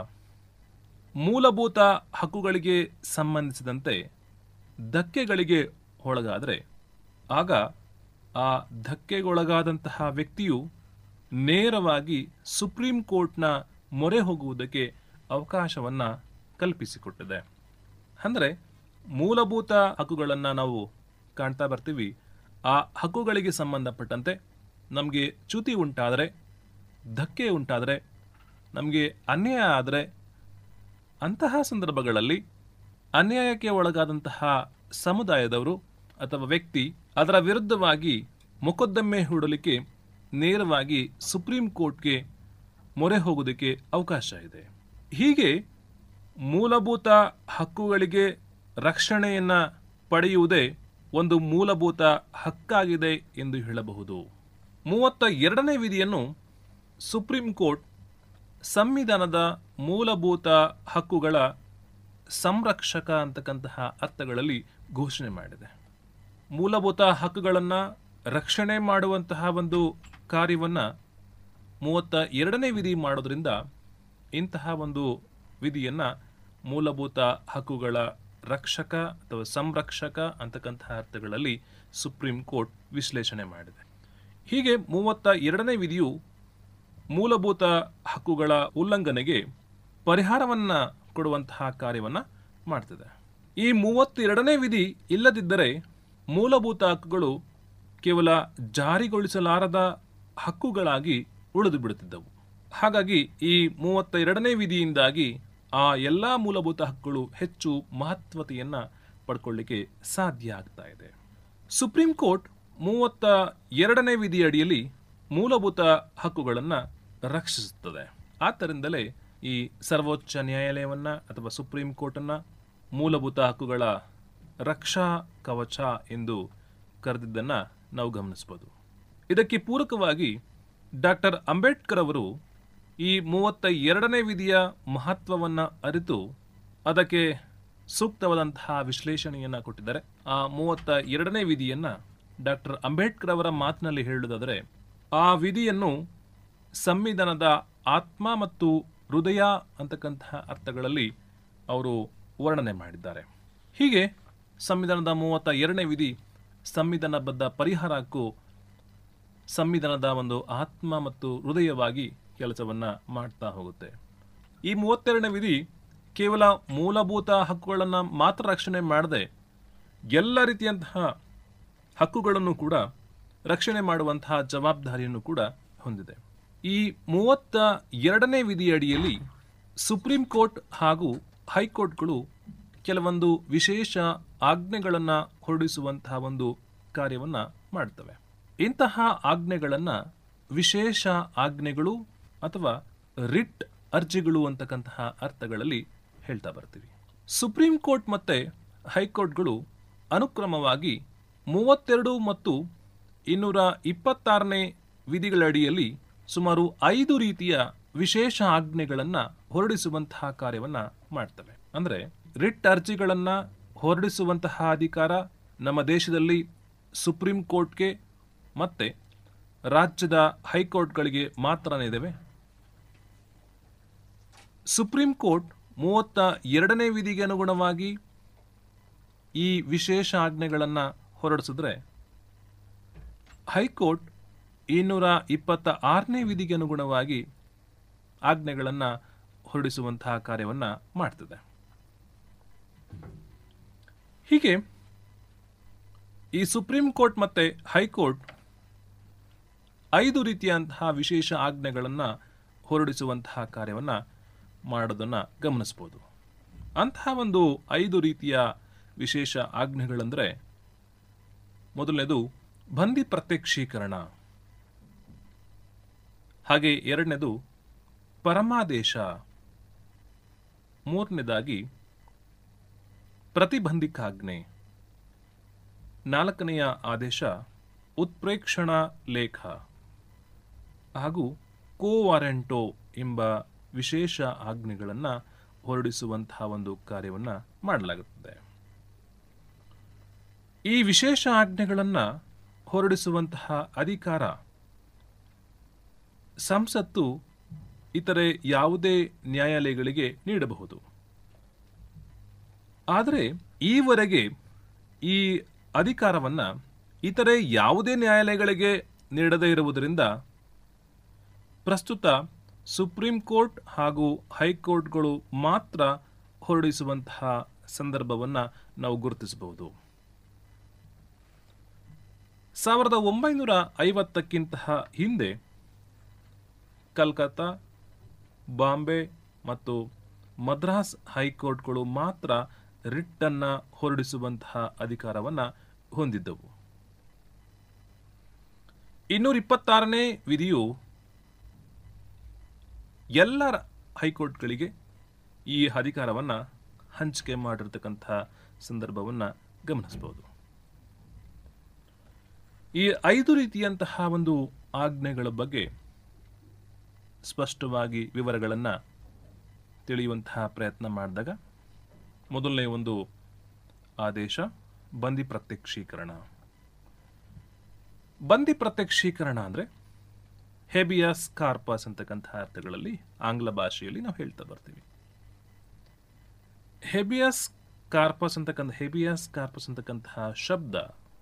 ಮೂಲಭೂತ ಹಕ್ಕುಗಳಿಗೆ ಸಂಬಂಧಿಸಿದಂತೆ ಧಕ್ಕೆಗಳಿಗೆ ಒಳಗಾದರೆ ಆಗ ಆ ಧಕ್ಕೆಗೊಳಗಾದಂತಹ ವ್ಯಕ್ತಿಯು ನೇರವಾಗಿ ಸುಪ್ರೀಂ ಕೋರ್ಟ್ನ ಮೊರೆ ಹೋಗುವುದಕ್ಕೆ ಅವಕಾಶವನ್ನು ಕಲ್ಪಿಸಿಕೊಟ್ಟಿದೆ ಅಂದರೆ ಮೂಲಭೂತ ಹಕ್ಕುಗಳನ್ನು ನಾವು ಕಾಣ್ತಾ ಬರ್ತೀವಿ ಆ ಹಕ್ಕುಗಳಿಗೆ ಸಂಬಂಧಪಟ್ಟಂತೆ ನಮಗೆ ಚ್ಯುತಿ ಉಂಟಾದರೆ ಧಕ್ಕೆ ಉಂಟಾದರೆ ನಮಗೆ ಅನ್ಯಾಯ ಆದರೆ ಅಂತಹ ಸಂದರ್ಭಗಳಲ್ಲಿ ಅನ್ಯಾಯಕ್ಕೆ ಒಳಗಾದಂತಹ ಸಮುದಾಯದವರು ಅಥವಾ ವ್ಯಕ್ತಿ ಅದರ ವಿರುದ್ಧವಾಗಿ ಮೊಕದ್ದಮೆ ಹೂಡಲಿಕ್ಕೆ ನೇರವಾಗಿ ಸುಪ್ರೀಂ ಕೋರ್ಟ್ಗೆ ಮೊರೆ ಹೋಗೋದಕ್ಕೆ ಅವಕಾಶ ಇದೆ ಹೀಗೆ ಮೂಲಭೂತ ಹಕ್ಕುಗಳಿಗೆ ರಕ್ಷಣೆಯನ್ನ ಪಡೆಯುವುದೇ ಒಂದು ಮೂಲಭೂತ ಹಕ್ಕಾಗಿದೆ ಎಂದು ಹೇಳಬಹುದು ಮೂವತ್ತ ಎರಡನೇ ವಿಧಿಯನ್ನು ಸುಪ್ರೀಂ ಕೋರ್ಟ್ ಸಂವಿಧಾನದ ಮೂಲಭೂತ ಹಕ್ಕುಗಳ ಸಂರಕ್ಷಕ ಅಂತಕ್ಕಂತಹ ಅರ್ಥಗಳಲ್ಲಿ ಘೋಷಣೆ ಮಾಡಿದೆ ಮೂಲಭೂತ ಹಕ್ಕುಗಳನ್ನು ರಕ್ಷಣೆ ಮಾಡುವಂತಹ ಒಂದು ಕಾರ್ಯವನ್ನು ಮೂವತ್ತ ಎರಡನೇ ವಿಧಿ ಮಾಡೋದ್ರಿಂದ ಇಂತಹ ಒಂದು ವಿಧಿಯನ್ನು ಮೂಲಭೂತ ಹಕ್ಕುಗಳ ರಕ್ಷಕ ಅಥವಾ ಸಂರಕ್ಷಕ ಅಂತಕ್ಕಂತಹ ಅರ್ಥಗಳಲ್ಲಿ ಸುಪ್ರೀಂ ಕೋರ್ಟ್ ವಿಶ್ಲೇಷಣೆ ಮಾಡಿದೆ ಹೀಗೆ ಮೂವತ್ತ ಎರಡನೇ ವಿಧಿಯು ಮೂಲಭೂತ ಹಕ್ಕುಗಳ ಉಲ್ಲಂಘನೆಗೆ ಪರಿಹಾರವನ್ನ ಕೊಡುವಂತಹ ಕಾರ್ಯವನ್ನ ಮಾಡ್ತಿದೆ ಈ ಮೂವತ್ತೆರಡನೇ ವಿಧಿ ಇಲ್ಲದಿದ್ದರೆ ಮೂಲಭೂತ ಹಕ್ಕುಗಳು ಕೇವಲ ಜಾರಿಗೊಳಿಸಲಾರದ ಹಕ್ಕುಗಳಾಗಿ ಉಳಿದು ಬಿಡುತ್ತಿದ್ದವು ಹಾಗಾಗಿ ಈ ಮೂವತ್ತ ಎರಡನೇ ವಿಧಿಯಿಂದಾಗಿ ಆ ಎಲ್ಲ ಮೂಲಭೂತ ಹಕ್ಕುಗಳು ಹೆಚ್ಚು ಮಹತ್ವತೆಯನ್ನ ಪಡ್ಕೊಳ್ಳಿಕ್ಕೆ ಸಾಧ್ಯ ಆಗ್ತಾ ಇದೆ ಸುಪ್ರೀಂ ಕೋರ್ಟ್ ಮೂವತ್ತ ಎರಡನೇ ವಿಧಿ ಅಡಿಯಲ್ಲಿ ಮೂಲಭೂತ ಹಕ್ಕುಗಳನ್ನು ರಕ್ಷಿಸುತ್ತದೆ ಆದ್ದರಿಂದಲೇ ಈ ಸರ್ವೋಚ್ಚ ನ್ಯಾಯಾಲಯವನ್ನ ಅಥವಾ ಸುಪ್ರೀಂ ಕೋರ್ಟನ್ನ ಮೂಲಭೂತ ಹಕ್ಕುಗಳ ರಕ್ಷಾ ಕವಚ ಎಂದು ಕರೆದಿದ್ದನ್ನ ನಾವು ಗಮನಿಸಬಹುದು ಇದಕ್ಕೆ ಪೂರಕವಾಗಿ ಡಾಕ್ಟರ್ ಅಂಬೇಡ್ಕರ್ ಅವರು ಈ ಮೂವತ್ತ ಎರಡನೇ ವಿಧಿಯ ಮಹತ್ವವನ್ನು ಅರಿತು ಅದಕ್ಕೆ ಸೂಕ್ತವಾದಂತಹ ವಿಶ್ಲೇಷಣೆಯನ್ನು ಕೊಟ್ಟಿದ್ದಾರೆ ಆ ಮೂವತ್ತ ಎರಡನೇ ವಿಧಿಯನ್ನ ಡಾಕ್ಟರ್ ಅಂಬೇಡ್ಕರ್ ಅವರ ಮಾತಿನಲ್ಲಿ ಹೇಳುವುದಾದರೆ ಆ ವಿಧಿಯನ್ನು ಸಂವಿಧಾನದ ಆತ್ಮ ಮತ್ತು ಹೃದಯ ಅಂತಕ್ಕಂತಹ ಅರ್ಥಗಳಲ್ಲಿ ಅವರು ವರ್ಣನೆ ಮಾಡಿದ್ದಾರೆ ಹೀಗೆ ಸಂವಿಧಾನದ ಮೂವತ್ತ ಎರಡನೇ ವಿಧಿ ಸಂವಿಧಾನಬದ್ಧ ಪರಿಹಾರಕ್ಕೂ ಸಂವಿಧಾನದ ಒಂದು ಆತ್ಮ ಮತ್ತು ಹೃದಯವಾಗಿ ಕೆಲಸವನ್ನ ಮಾಡ್ತಾ ಹೋಗುತ್ತೆ ಈ ಮೂವತ್ತೆರಡನೇ ವಿಧಿ ಕೇವಲ ಮೂಲಭೂತ ಹಕ್ಕುಗಳನ್ನು ಮಾತ್ರ ರಕ್ಷಣೆ ಮಾಡದೆ ಎಲ್ಲ ರೀತಿಯಂತಹ ಹಕ್ಕುಗಳನ್ನು ಕೂಡ ರಕ್ಷಣೆ ಮಾಡುವಂತಹ ಜವಾಬ್ದಾರಿಯನ್ನು ಕೂಡ ಹೊಂದಿದೆ ಈ ಮೂವತ್ತ ಎರಡನೇ ವಿಧಿಯಡಿಯಲ್ಲಿ ಸುಪ್ರೀಂ ಕೋರ್ಟ್ ಹಾಗೂ ಹೈಕೋರ್ಟ್ಗಳು ಕೆಲವೊಂದು ವಿಶೇಷ ಆಜ್ಞೆಗಳನ್ನು ಹೊರಡಿಸುವಂತಹ ಒಂದು ಕಾರ್ಯವನ್ನ ಮಾಡ್ತವೆ ಇಂತಹ ಆಜ್ಞೆಗಳನ್ನು ವಿಶೇಷ ಆಜ್ಞೆಗಳು ಅಥವಾ ರಿಟ್ ಅರ್ಜಿಗಳು ಅಂತಕ್ಕಂತಹ ಅರ್ಥಗಳಲ್ಲಿ ಹೇಳ್ತಾ ಬರ್ತೀವಿ ಸುಪ್ರೀಂ ಕೋರ್ಟ್ ಮತ್ತೆ ಹೈಕೋರ್ಟ್ಗಳು ಅನುಕ್ರಮವಾಗಿ ಮೂವತ್ತೆರಡು ಮತ್ತು ಇನ್ನೂರ ಇಪ್ಪತ್ತಾರನೇ ವಿಧಿಗಳಡಿಯಲ್ಲಿ ಸುಮಾರು ಐದು ರೀತಿಯ ವಿಶೇಷ ಆಜ್ಞೆಗಳನ್ನು ಹೊರಡಿಸುವಂತಹ ಕಾರ್ಯವನ್ನ ಮಾಡ್ತವೆ ಅಂದ್ರೆ ರಿಟ್ ಅರ್ಜಿಗಳನ್ನ ಹೊರಡಿಸುವಂತಹ ಅಧಿಕಾರ ನಮ್ಮ ದೇಶದಲ್ಲಿ ಸುಪ್ರೀಂ ಕೋರ್ಟ್ಗೆ ಮತ್ತೆ ರಾಜ್ಯದ ಹೈಕೋರ್ಟ್ಗಳಿಗೆ ಮಾತ್ರನೇ ಇದಾವೆ ಸುಪ್ರೀಂ ಕೋರ್ಟ್ ಮೂವತ್ತ ಎರಡನೇ ವಿಧಿಗೆ ಅನುಗುಣವಾಗಿ ಈ ವಿಶೇಷ ಆಜ್ಞೆಗಳನ್ನು ಹೊರಡಿಸಿದ್ರೆ ಹೈಕೋರ್ಟ್ ಇನ್ನೂರ ಇಪ್ಪತ್ತ ಆರನೇ ವಿಧಿಗೆ ಅನುಗುಣವಾಗಿ ಆಜ್ಞೆಗಳನ್ನು ಹೊರಡಿಸುವಂತಹ ಕಾರ್ಯವನ್ನು ಮಾಡ್ತದೆ ಹೀಗೆ ಈ ಸುಪ್ರೀಂ ಕೋರ್ಟ್ ಮತ್ತೆ ಹೈಕೋರ್ಟ್ ಐದು ರೀತಿಯಂತಹ ವಿಶೇಷ ಆಜ್ಞೆಗಳನ್ನು ಹೊರಡಿಸುವಂತಹ ಕಾರ್ಯವನ್ನು ಮಾಡೋದನ್ನು ಗಮನಿಸ್ಬೋದು ಅಂತಹ ಒಂದು ಐದು ರೀತಿಯ ವಿಶೇಷ ಆಜ್ಞೆಗಳಂದರೆ ಮೊದಲನೇದು ಬಂದಿ ಪ್ರತ್ಯಕ್ಷೀಕರಣ ಹಾಗೆ ಎರಡನೇದು ಪರಮಾದೇಶ ಮೂರನೇದಾಗಿ ಪ್ರತಿಬಂಧಿಕಾಜ್ಞೆ ನಾಲ್ಕನೆಯ ಆದೇಶ ಉತ್ಪ್ರೇಕ್ಷಣ ಲೇಖ ಹಾಗೂ ಕೋವಾರೆಂಟೋ ಎಂಬ ವಿಶೇಷ ಆಜ್ಞೆಗಳನ್ನು ಹೊರಡಿಸುವಂತಹ ಒಂದು ಕಾರ್ಯವನ್ನು ಮಾಡಲಾಗುತ್ತದೆ ಈ ವಿಶೇಷ ಆಜ್ಞೆಗಳನ್ನು ಹೊರಡಿಸುವಂತಹ ಅಧಿಕಾರ ಸಂಸತ್ತು ಇತರೆ ಯಾವುದೇ ನ್ಯಾಯಾಲಯಗಳಿಗೆ ನೀಡಬಹುದು ಆದರೆ ಈವರೆಗೆ ಈ ಅಧಿಕಾರವನ್ನ ಇತರೆ ಯಾವುದೇ ನ್ಯಾಯಾಲಯಗಳಿಗೆ ನೀಡದೇ ಇರುವುದರಿಂದ ಪ್ರಸ್ತುತ ಸುಪ್ರೀಂ ಕೋರ್ಟ್ ಹಾಗೂ ಹೈಕೋರ್ಟ್ಗಳು ಮಾತ್ರ ಹೊರಡಿಸುವಂತಹ ಸಂದರ್ಭವನ್ನು ನಾವು ಗುರುತಿಸಬಹುದು ಸಾವಿರದ ಒಂಬೈನೂರ ಐವತ್ತಕ್ಕಿಂತ ಹಿಂದೆ ಕಲ್ಕತ್ತಾ ಬಾಂಬೆ ಮತ್ತು ಮದ್ರಾಸ್ ಹೈಕೋರ್ಟ್ಗಳು ಮಾತ್ರ ರಿಟ್ಟನ್ನ ಹೊರಡಿಸುವಂತಹ ಅಧಿಕಾರವನ್ನು ಹೊಂದಿದ್ದವು ಇನ್ನೂರ ಇಪ್ಪತ್ತಾರನೇ ವಿಧಿಯು ಎಲ್ಲ ಹೈಕೋರ್ಟ್ಗಳಿಗೆ ಈ ಅಧಿಕಾರವನ್ನು ಹಂಚಿಕೆ ಮಾಡಿರ್ತಕ್ಕಂತಹ ಸಂದರ್ಭವನ್ನು ಗಮನಿಸಬಹುದು ಈ ಐದು ರೀತಿಯಂತಹ ಒಂದು ಆಜ್ಞೆಗಳ ಬಗ್ಗೆ ಸ್ಪಷ್ಟವಾಗಿ ವಿವರಗಳನ್ನು ತಿಳಿಯುವಂತಹ ಪ್ರಯತ್ನ ಮಾಡಿದಾಗ ಮೊದಲನೇ ಒಂದು ಆದೇಶ ಬಂದಿ ಪ್ರತ್ಯಕ್ಷೀಕರಣ ಬಂದಿ ಪ್ರತ್ಯಕ್ಷೀಕರಣ ಅಂದರೆ ಹೆಬಿಯಸ್ ಕಾರ್ಪಸ್ ಅಂತಕ್ಕಂತಹ ಅರ್ಥಗಳಲ್ಲಿ ಆಂಗ್ಲ ಭಾಷೆಯಲ್ಲಿ ನಾವು ಹೇಳ್ತಾ ಬರ್ತೀವಿ ಹೆಬಿಯಸ್ ಕಾರ್ಪಸ್ ಅಂತಕ್ಕಂಥ ಹೆಬಿಯಸ್ ಕಾರ್ಪಸ್ ಅಂತಕ್ಕಂತಹ ಶಬ್ದ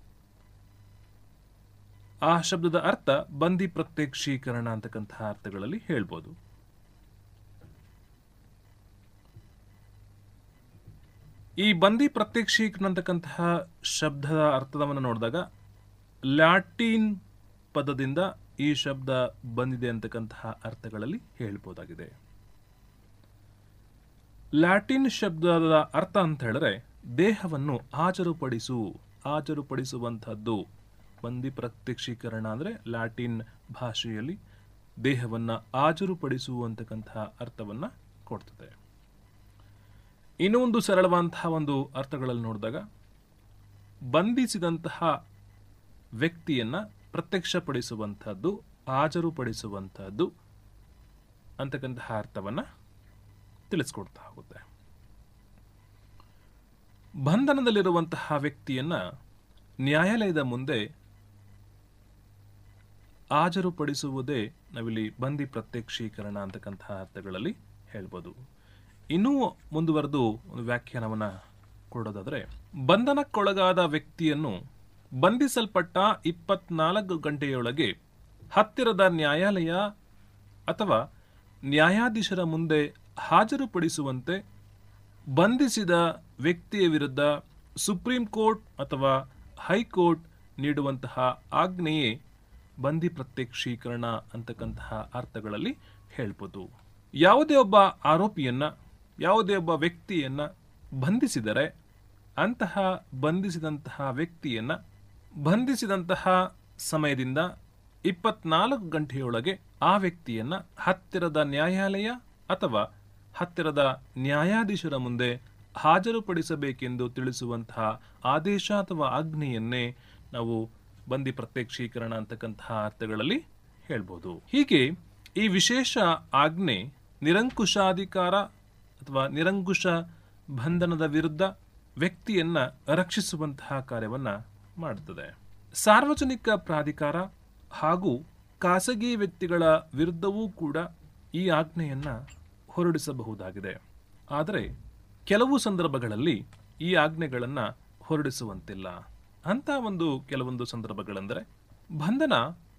ಆ ಶಬ್ದದ ಅರ್ಥ ಬಂದಿ ಪ್ರತ್ಯಕ್ಷೀಕರಣ ಅಂತಕ್ಕಂತಹ ಅರ್ಥಗಳಲ್ಲಿ ಹೇಳ್ಬೋದು ಈ ಬಂದಿ ಪ್ರತ್ಯಕ್ಷೀಕರಣ ಅಂತಕ್ಕಂತಹ ಶಬ್ದದ ಅರ್ಥವನ್ನು ನೋಡಿದಾಗ ಲ್ಯಾಟಿನ್ ಪದದಿಂದ ಈ ಶಬ್ದ ಬಂದಿದೆ ಅಂತಕ್ಕಂತಹ ಅರ್ಥಗಳಲ್ಲಿ ಹೇಳ್ಬೋದಾಗಿದೆ ಲ್ಯಾಟಿನ್ ಶಬ್ದದ ಅರ್ಥ ಅಂತ ಹೇಳಿದ್ರೆ ದೇಹವನ್ನು ಹಾಜರುಪಡಿಸು ಹಾಜರುಪಡಿಸುವಂಥದ್ದು ಬಂದಿ ಪ್ರತ್ಯಕ್ಷೀಕರಣ ಅಂದರೆ ಲ್ಯಾಟಿನ್ ಭಾಷೆಯಲ್ಲಿ ದೇಹವನ್ನು ಹಾಜರುಪಡಿಸುವಂತಕ್ಕಂತಹ ಅರ್ಥವನ್ನ ಕೊಡ್ತದೆ ಇನ್ನೂ ಒಂದು ಸರಳವಾದಂತಹ ಒಂದು ಅರ್ಥಗಳಲ್ಲಿ ನೋಡಿದಾಗ ಬಂಧಿಸಿದಂತಹ ವ್ಯಕ್ತಿಯನ್ನ ಪ್ರತ್ಯಕ್ಷಪಡಿಸುವಂತಹದ್ದು ಹಾಜರುಪಡಿಸುವಂತಹದ್ದು ಅಂತಕ್ಕಂತಹ ಅರ್ಥವನ್ನ ತಿಳಿಸ್ಕೊಡ್ತಾ ಹೋಗುತ್ತೆ ಬಂಧನದಲ್ಲಿರುವಂತಹ ವ್ಯಕ್ತಿಯನ್ನ ನ್ಯಾಯಾಲಯದ ಮುಂದೆ ಹಾಜರುಪಡಿಸುವುದೇ ನಾವಿಲ್ಲಿ ಬಂದಿ ಪ್ರತ್ಯಕ್ಷೀಕರಣ ಅಂತಕ್ಕಂತಹ ಅರ್ಥಗಳಲ್ಲಿ ಹೇಳ್ಬೋದು ಇನ್ನೂ ಮುಂದುವರೆದು ಒಂದು ವ್ಯಾಖ್ಯಾನವನ್ನ ಕೊಡೋದಾದ್ರೆ ಬಂಧನಕ್ಕೊಳಗಾದ ವ್ಯಕ್ತಿಯನ್ನು ಬಂಧಿಸಲ್ಪಟ್ಟ ಇಪ್ಪತ್ನಾಲ್ಕು ಗಂಟೆಯೊಳಗೆ ಹತ್ತಿರದ ನ್ಯಾಯಾಲಯ ಅಥವಾ ನ್ಯಾಯಾಧೀಶರ ಮುಂದೆ ಹಾಜರುಪಡಿಸುವಂತೆ ಬಂಧಿಸಿದ ವ್ಯಕ್ತಿಯ ವಿರುದ್ಧ ಸುಪ್ರೀಂ ಕೋರ್ಟ್ ಅಥವಾ ಹೈಕೋರ್ಟ್ ನೀಡುವಂತಹ ಆಜ್ಞೆಯೇ ಬಂದಿ ಪ್ರತ್ಯಕ್ಷೀಕರಣ ಅಂತಕ್ಕಂತಹ ಅರ್ಥಗಳಲ್ಲಿ ಹೇಳ್ಬೋದು ಯಾವುದೇ ಒಬ್ಬ ಆರೋಪಿಯನ್ನ ಯಾವುದೇ ಒಬ್ಬ ವ್ಯಕ್ತಿಯನ್ನ ಬಂಧಿಸಿದರೆ ಅಂತಹ ಬಂಧಿಸಿದಂತಹ ವ್ಯಕ್ತಿಯನ್ನ ಬಂಧಿಸಿದಂತಹ ಸಮಯದಿಂದ ಇಪ್ಪತ್ನಾಲ್ಕು ಗಂಟೆಯೊಳಗೆ ಆ ವ್ಯಕ್ತಿಯನ್ನ ಹತ್ತಿರದ ನ್ಯಾಯಾಲಯ ಅಥವಾ ಹತ್ತಿರದ ನ್ಯಾಯಾಧೀಶರ ಮುಂದೆ ಹಾಜರುಪಡಿಸಬೇಕೆಂದು ತಿಳಿಸುವಂತಹ ಆದೇಶ ಅಥವಾ ಆಜ್ಞೆಯನ್ನೇ ನಾವು ಬಂದಿ ಪ್ರತ್ಯಕ್ಷೀಕರಣ ಅಂತಕ್ಕಂತಹ ಅರ್ಥಗಳಲ್ಲಿ ಹೇಳ್ಬೋದು ಹೀಗೆ ಈ ವಿಶೇಷ ಆಜ್ಞೆ ನಿರಂಕುಶಾಧಿಕಾರ ಅಥವಾ ನಿರಂಕುಶ ಬಂಧನದ ವಿರುದ್ಧ ವ್ಯಕ್ತಿಯನ್ನ ರಕ್ಷಿಸುವಂತಹ ಕಾರ್ಯವನ್ನ ಮಾಡುತ್ತದೆ ಸಾರ್ವಜನಿಕ ಪ್ರಾಧಿಕಾರ ಹಾಗೂ ಖಾಸಗಿ ವ್ಯಕ್ತಿಗಳ ವಿರುದ್ಧವೂ ಕೂಡ ಈ ಆಜ್ಞೆಯನ್ನ ಹೊರಡಿಸಬಹುದಾಗಿದೆ ಆದರೆ ಕೆಲವು ಸಂದರ್ಭಗಳಲ್ಲಿ ಈ ಆಜ್ಞೆಗಳನ್ನ ಹೊರಡಿಸುವಂತಿಲ್ಲ ಅಂತ ಒಂದು ಕೆಲವೊಂದು ಸಂದರ್ಭಗಳೆಂದರೆ ಬಂಧನ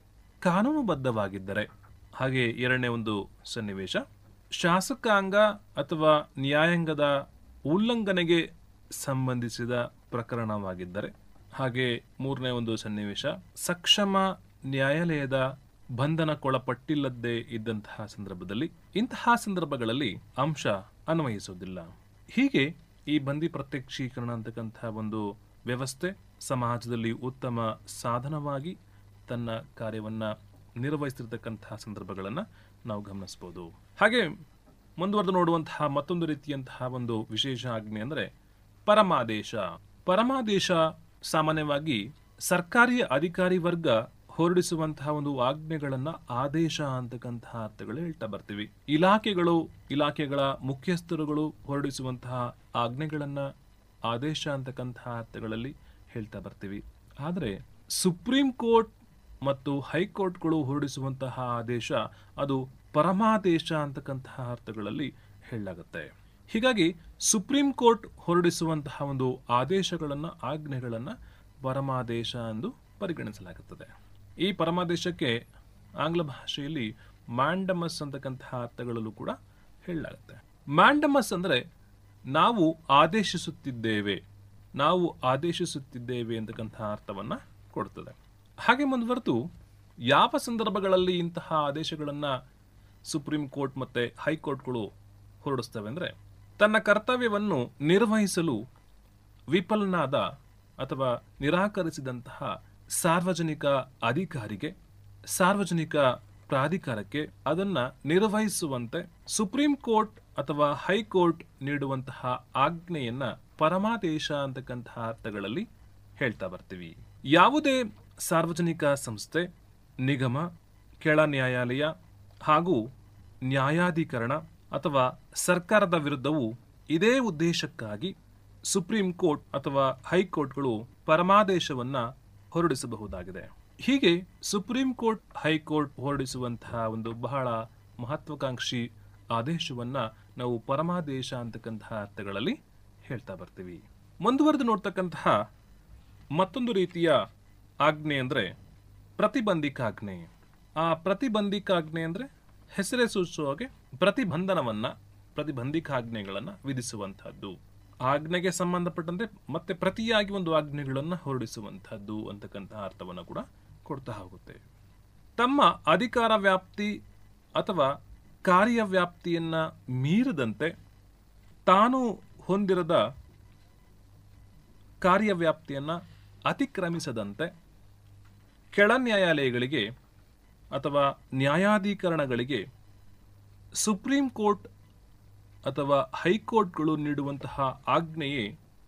ಕಾನೂನುಬದ್ಧವಾಗಿದ್ದರೆ ಹಾಗೆ ಎರಡನೇ ಒಂದು ಸನ್ನಿವೇಶ ಶಾಸಕಾಂಗ ಅಥವಾ ನ್ಯಾಯಾಂಗದ ಉಲ್ಲಂಘನೆಗೆ ಸಂಬಂಧಿಸಿದ ಪ್ರಕರಣವಾಗಿದ್ದರೆ ಹಾಗೆ ಮೂರನೇ ಒಂದು ಸನ್ನಿವೇಶ ಸಕ್ಷಮ ನ್ಯಾಯಾಲಯದ ಬಂಧನಕ್ಕೊಳಪಟ್ಟಿಲ್ಲದ್ದೇ ಇದ್ದಂತಹ ಸಂದರ್ಭದಲ್ಲಿ ಇಂತಹ ಸಂದರ್ಭಗಳಲ್ಲಿ ಅಂಶ ಅನ್ವಯಿಸುವುದಿಲ್ಲ ಹೀಗೆ ಈ ಬಂದಿ ಪ್ರತ್ಯಕ್ಷೀಕರಣ ಅಂತಕ್ಕಂತಹ ಒಂದು ವ್ಯವಸ್ಥೆ ಸಮಾಜದಲ್ಲಿ ಉತ್ತಮ ಸಾಧನವಾಗಿ ತನ್ನ ಕಾರ್ಯವನ್ನ ನಿರ್ವಹಿಸ್ತಿರ್ತಕ್ಕಂತಹ ಸಂದರ್ಭಗಳನ್ನು ನಾವು ಗಮನಿಸಬಹುದು ಹಾಗೆ ಮುಂದುವರೆದು ನೋಡುವಂತಹ ಮತ್ತೊಂದು ರೀತಿಯಂತಹ ಒಂದು ವಿಶೇಷ ಆಜ್ಞೆ ಅಂದರೆ ಪರಮಾದೇಶ ಪರಮಾದೇಶ ಸಾಮಾನ್ಯವಾಗಿ ಸರ್ಕಾರಿ ಅಧಿಕಾರಿ ವರ್ಗ ಹೊರಡಿಸುವಂತಹ ಒಂದು ಆಜ್ಞೆಗಳನ್ನ ಆದೇಶ ಅಂತಕ್ಕಂತಹ ಅರ್ಥಗಳು ಹೇಳ್ತಾ ಬರ್ತೀವಿ ಇಲಾಖೆಗಳು ಇಲಾಖೆಗಳ ಮುಖ್ಯಸ್ಥರುಗಳು ಹೊರಡಿಸುವಂತಹ ಆಜ್ಞೆಗಳನ್ನ ಆದೇಶ ಅಂತಕ್ಕಂತಹ ಅರ್ಥಗಳಲ್ಲಿ ಹೇಳ್ತಾ ಬರ್ತೀವಿ ಆದರೆ ಸುಪ್ರೀಂ ಕೋರ್ಟ್ ಮತ್ತು ಹೈಕೋರ್ಟ್ಗಳು ಹೊರಡಿಸುವಂತಹ ಆದೇಶ ಅದು ಪರಮಾದೇಶ ಅಂತಕ್ಕಂತಹ ಅರ್ಥಗಳಲ್ಲಿ ಹೇಳಲಾಗುತ್ತೆ ಹೀಗಾಗಿ ಸುಪ್ರೀಂ ಕೋರ್ಟ್ ಹೊರಡಿಸುವಂತಹ ಒಂದು ಆದೇಶಗಳನ್ನು ಆಜ್ಞೆಗಳನ್ನು ಪರಮಾದೇಶ ಎಂದು ಪರಿಗಣಿಸಲಾಗುತ್ತದೆ ಈ ಪರಮಾದೇಶಕ್ಕೆ ಆಂಗ್ಲ ಭಾಷೆಯಲ್ಲಿ ಮ್ಯಾಂಡಮಸ್ ಅಂತಕ್ಕಂತಹ ಅರ್ಥಗಳಲ್ಲೂ ಕೂಡ ಹೇಳಲಾಗುತ್ತೆ ಮ್ಯಾಂಡಮಸ್ ಅಂದರೆ ನಾವು ಆದೇಶಿಸುತ್ತಿದ್ದೇವೆ ನಾವು ಆದೇಶಿಸುತ್ತಿದ್ದೇವೆ ಅಂತಕ್ಕಂತಹ ಅರ್ಥವನ್ನ ಕೊಡ್ತದೆ ಹಾಗೆ ಮುಂದುವರೆದು ಯಾವ ಸಂದರ್ಭಗಳಲ್ಲಿ ಇಂತಹ ಆದೇಶಗಳನ್ನು ಸುಪ್ರೀಂ ಕೋರ್ಟ್ ಮತ್ತೆ ಹೈಕೋರ್ಟ್ಗಳು ಹೊರಡಿಸ್ತವೆ ಅಂದರೆ ತನ್ನ ಕರ್ತವ್ಯವನ್ನು ನಿರ್ವಹಿಸಲು ವಿಫಲನಾದ ಅಥವಾ ನಿರಾಕರಿಸಿದಂತಹ ಸಾರ್ವಜನಿಕ ಅಧಿಕಾರಿಗೆ ಸಾರ್ವಜನಿಕ ಪ್ರಾಧಿಕಾರಕ್ಕೆ ಅದನ್ನ ನಿರ್ವಹಿಸುವಂತೆ ಸುಪ್ರೀಂ ಕೋರ್ಟ್ ಅಥವಾ ಹೈಕೋರ್ಟ್ ನೀಡುವಂತಹ ಆಜ್ಞೆಯನ್ನ ಪರಮಾದೇಶ ಅಂತಕ್ಕಂತಹ ಅರ್ಥಗಳಲ್ಲಿ ಹೇಳ್ತಾ ಬರ್ತೀವಿ ಯಾವುದೇ ಸಾರ್ವಜನಿಕ ಸಂಸ್ಥೆ ನಿಗಮ ಕೆಳ ನ್ಯಾಯಾಲಯ ಹಾಗೂ ನ್ಯಾಯಾಧೀಕರಣ ಅಥವಾ ಸರ್ಕಾರದ ವಿರುದ್ಧವು ಇದೇ ಉದ್ದೇಶಕ್ಕಾಗಿ ಸುಪ್ರೀಂ ಕೋರ್ಟ್ ಅಥವಾ ಹೈಕೋರ್ಟ್ಗಳು ಪರಮಾದೇಶವನ್ನ ಹೊರಡಿಸಬಹುದಾಗಿದೆ ಹೀಗೆ ಸುಪ್ರೀಂ ಕೋರ್ಟ್ ಹೈಕೋರ್ಟ್ ಹೊರಡಿಸುವಂತಹ ಒಂದು ಬಹಳ ಮಹತ್ವಾಕಾಂಕ್ಷಿ ಆದೇಶವನ್ನ ನಾವು ಪರಮಾದೇಶ ಅಂತಕ್ಕಂತಹ ಅರ್ಥಗಳಲ್ಲಿ ಹೇಳ್ತಾ ಬರ್ತೀವಿ ಮುಂದುವರೆದು ನೋಡ್ತಕ್ಕಂತಹ ಮತ್ತೊಂದು ರೀತಿಯ ಆಜ್ಞೆ ಅಂದ್ರೆ ಪ್ರತಿಬಂಧಿಕಾಜ್ಞೆ ಆ ಪ್ರತಿಬಂಧಿಕಾಜ್ಞೆ ಅಂದ್ರೆ ಹೆಸರೇ ಸೂಚಿಸುವ ಹಾಗೆ ಪ್ರತಿಬಂಧನವನ್ನ ಪ್ರತಿಬಂಧಿಕಾಜ್ಞೆಗಳನ್ನ ವಿಧಿಸುವಂತಹದ್ದು ಆಜ್ಞೆಗೆ ಸಂಬಂಧಪಟ್ಟಂತೆ ಮತ್ತೆ ಪ್ರತಿಯಾಗಿ ಒಂದು ಆಜ್ಞೆಗಳನ್ನ ಹೊರಡಿಸುವಂತಹದ್ದು ಅಂತಕ್ಕಂತಹ ಅರ್ಥವನ್ನು ಕೂಡ ಕೊಡ್ತಾ ಹೋಗುತ್ತೆ ತಮ್ಮ ಅಧಿಕಾರ ವ್ಯಾಪ್ತಿ ಅಥವಾ ಕಾರ್ಯವ್ಯಾಪ್ತಿಯನ್ನ ಮೀರದಂತೆ ತಾನು ಹೊಂದಿರದ ಕಾರ್ಯವ್ಯಾಪ್ತಿಯನ್ನ ಅತಿಕ್ರಮಿಸದಂತೆ ಕೆಳ ನ್ಯಾಯಾಲಯಗಳಿಗೆ ಅಥವಾ ನ್ಯಾಯಾಧೀಕರಣಗಳಿಗೆ ಸುಪ್ರೀಂ ಕೋರ್ಟ್ ಅಥವಾ ಹೈಕೋರ್ಟ್ಗಳು ನೀಡುವಂತಹ ಆಜ್ಞೆಯೇ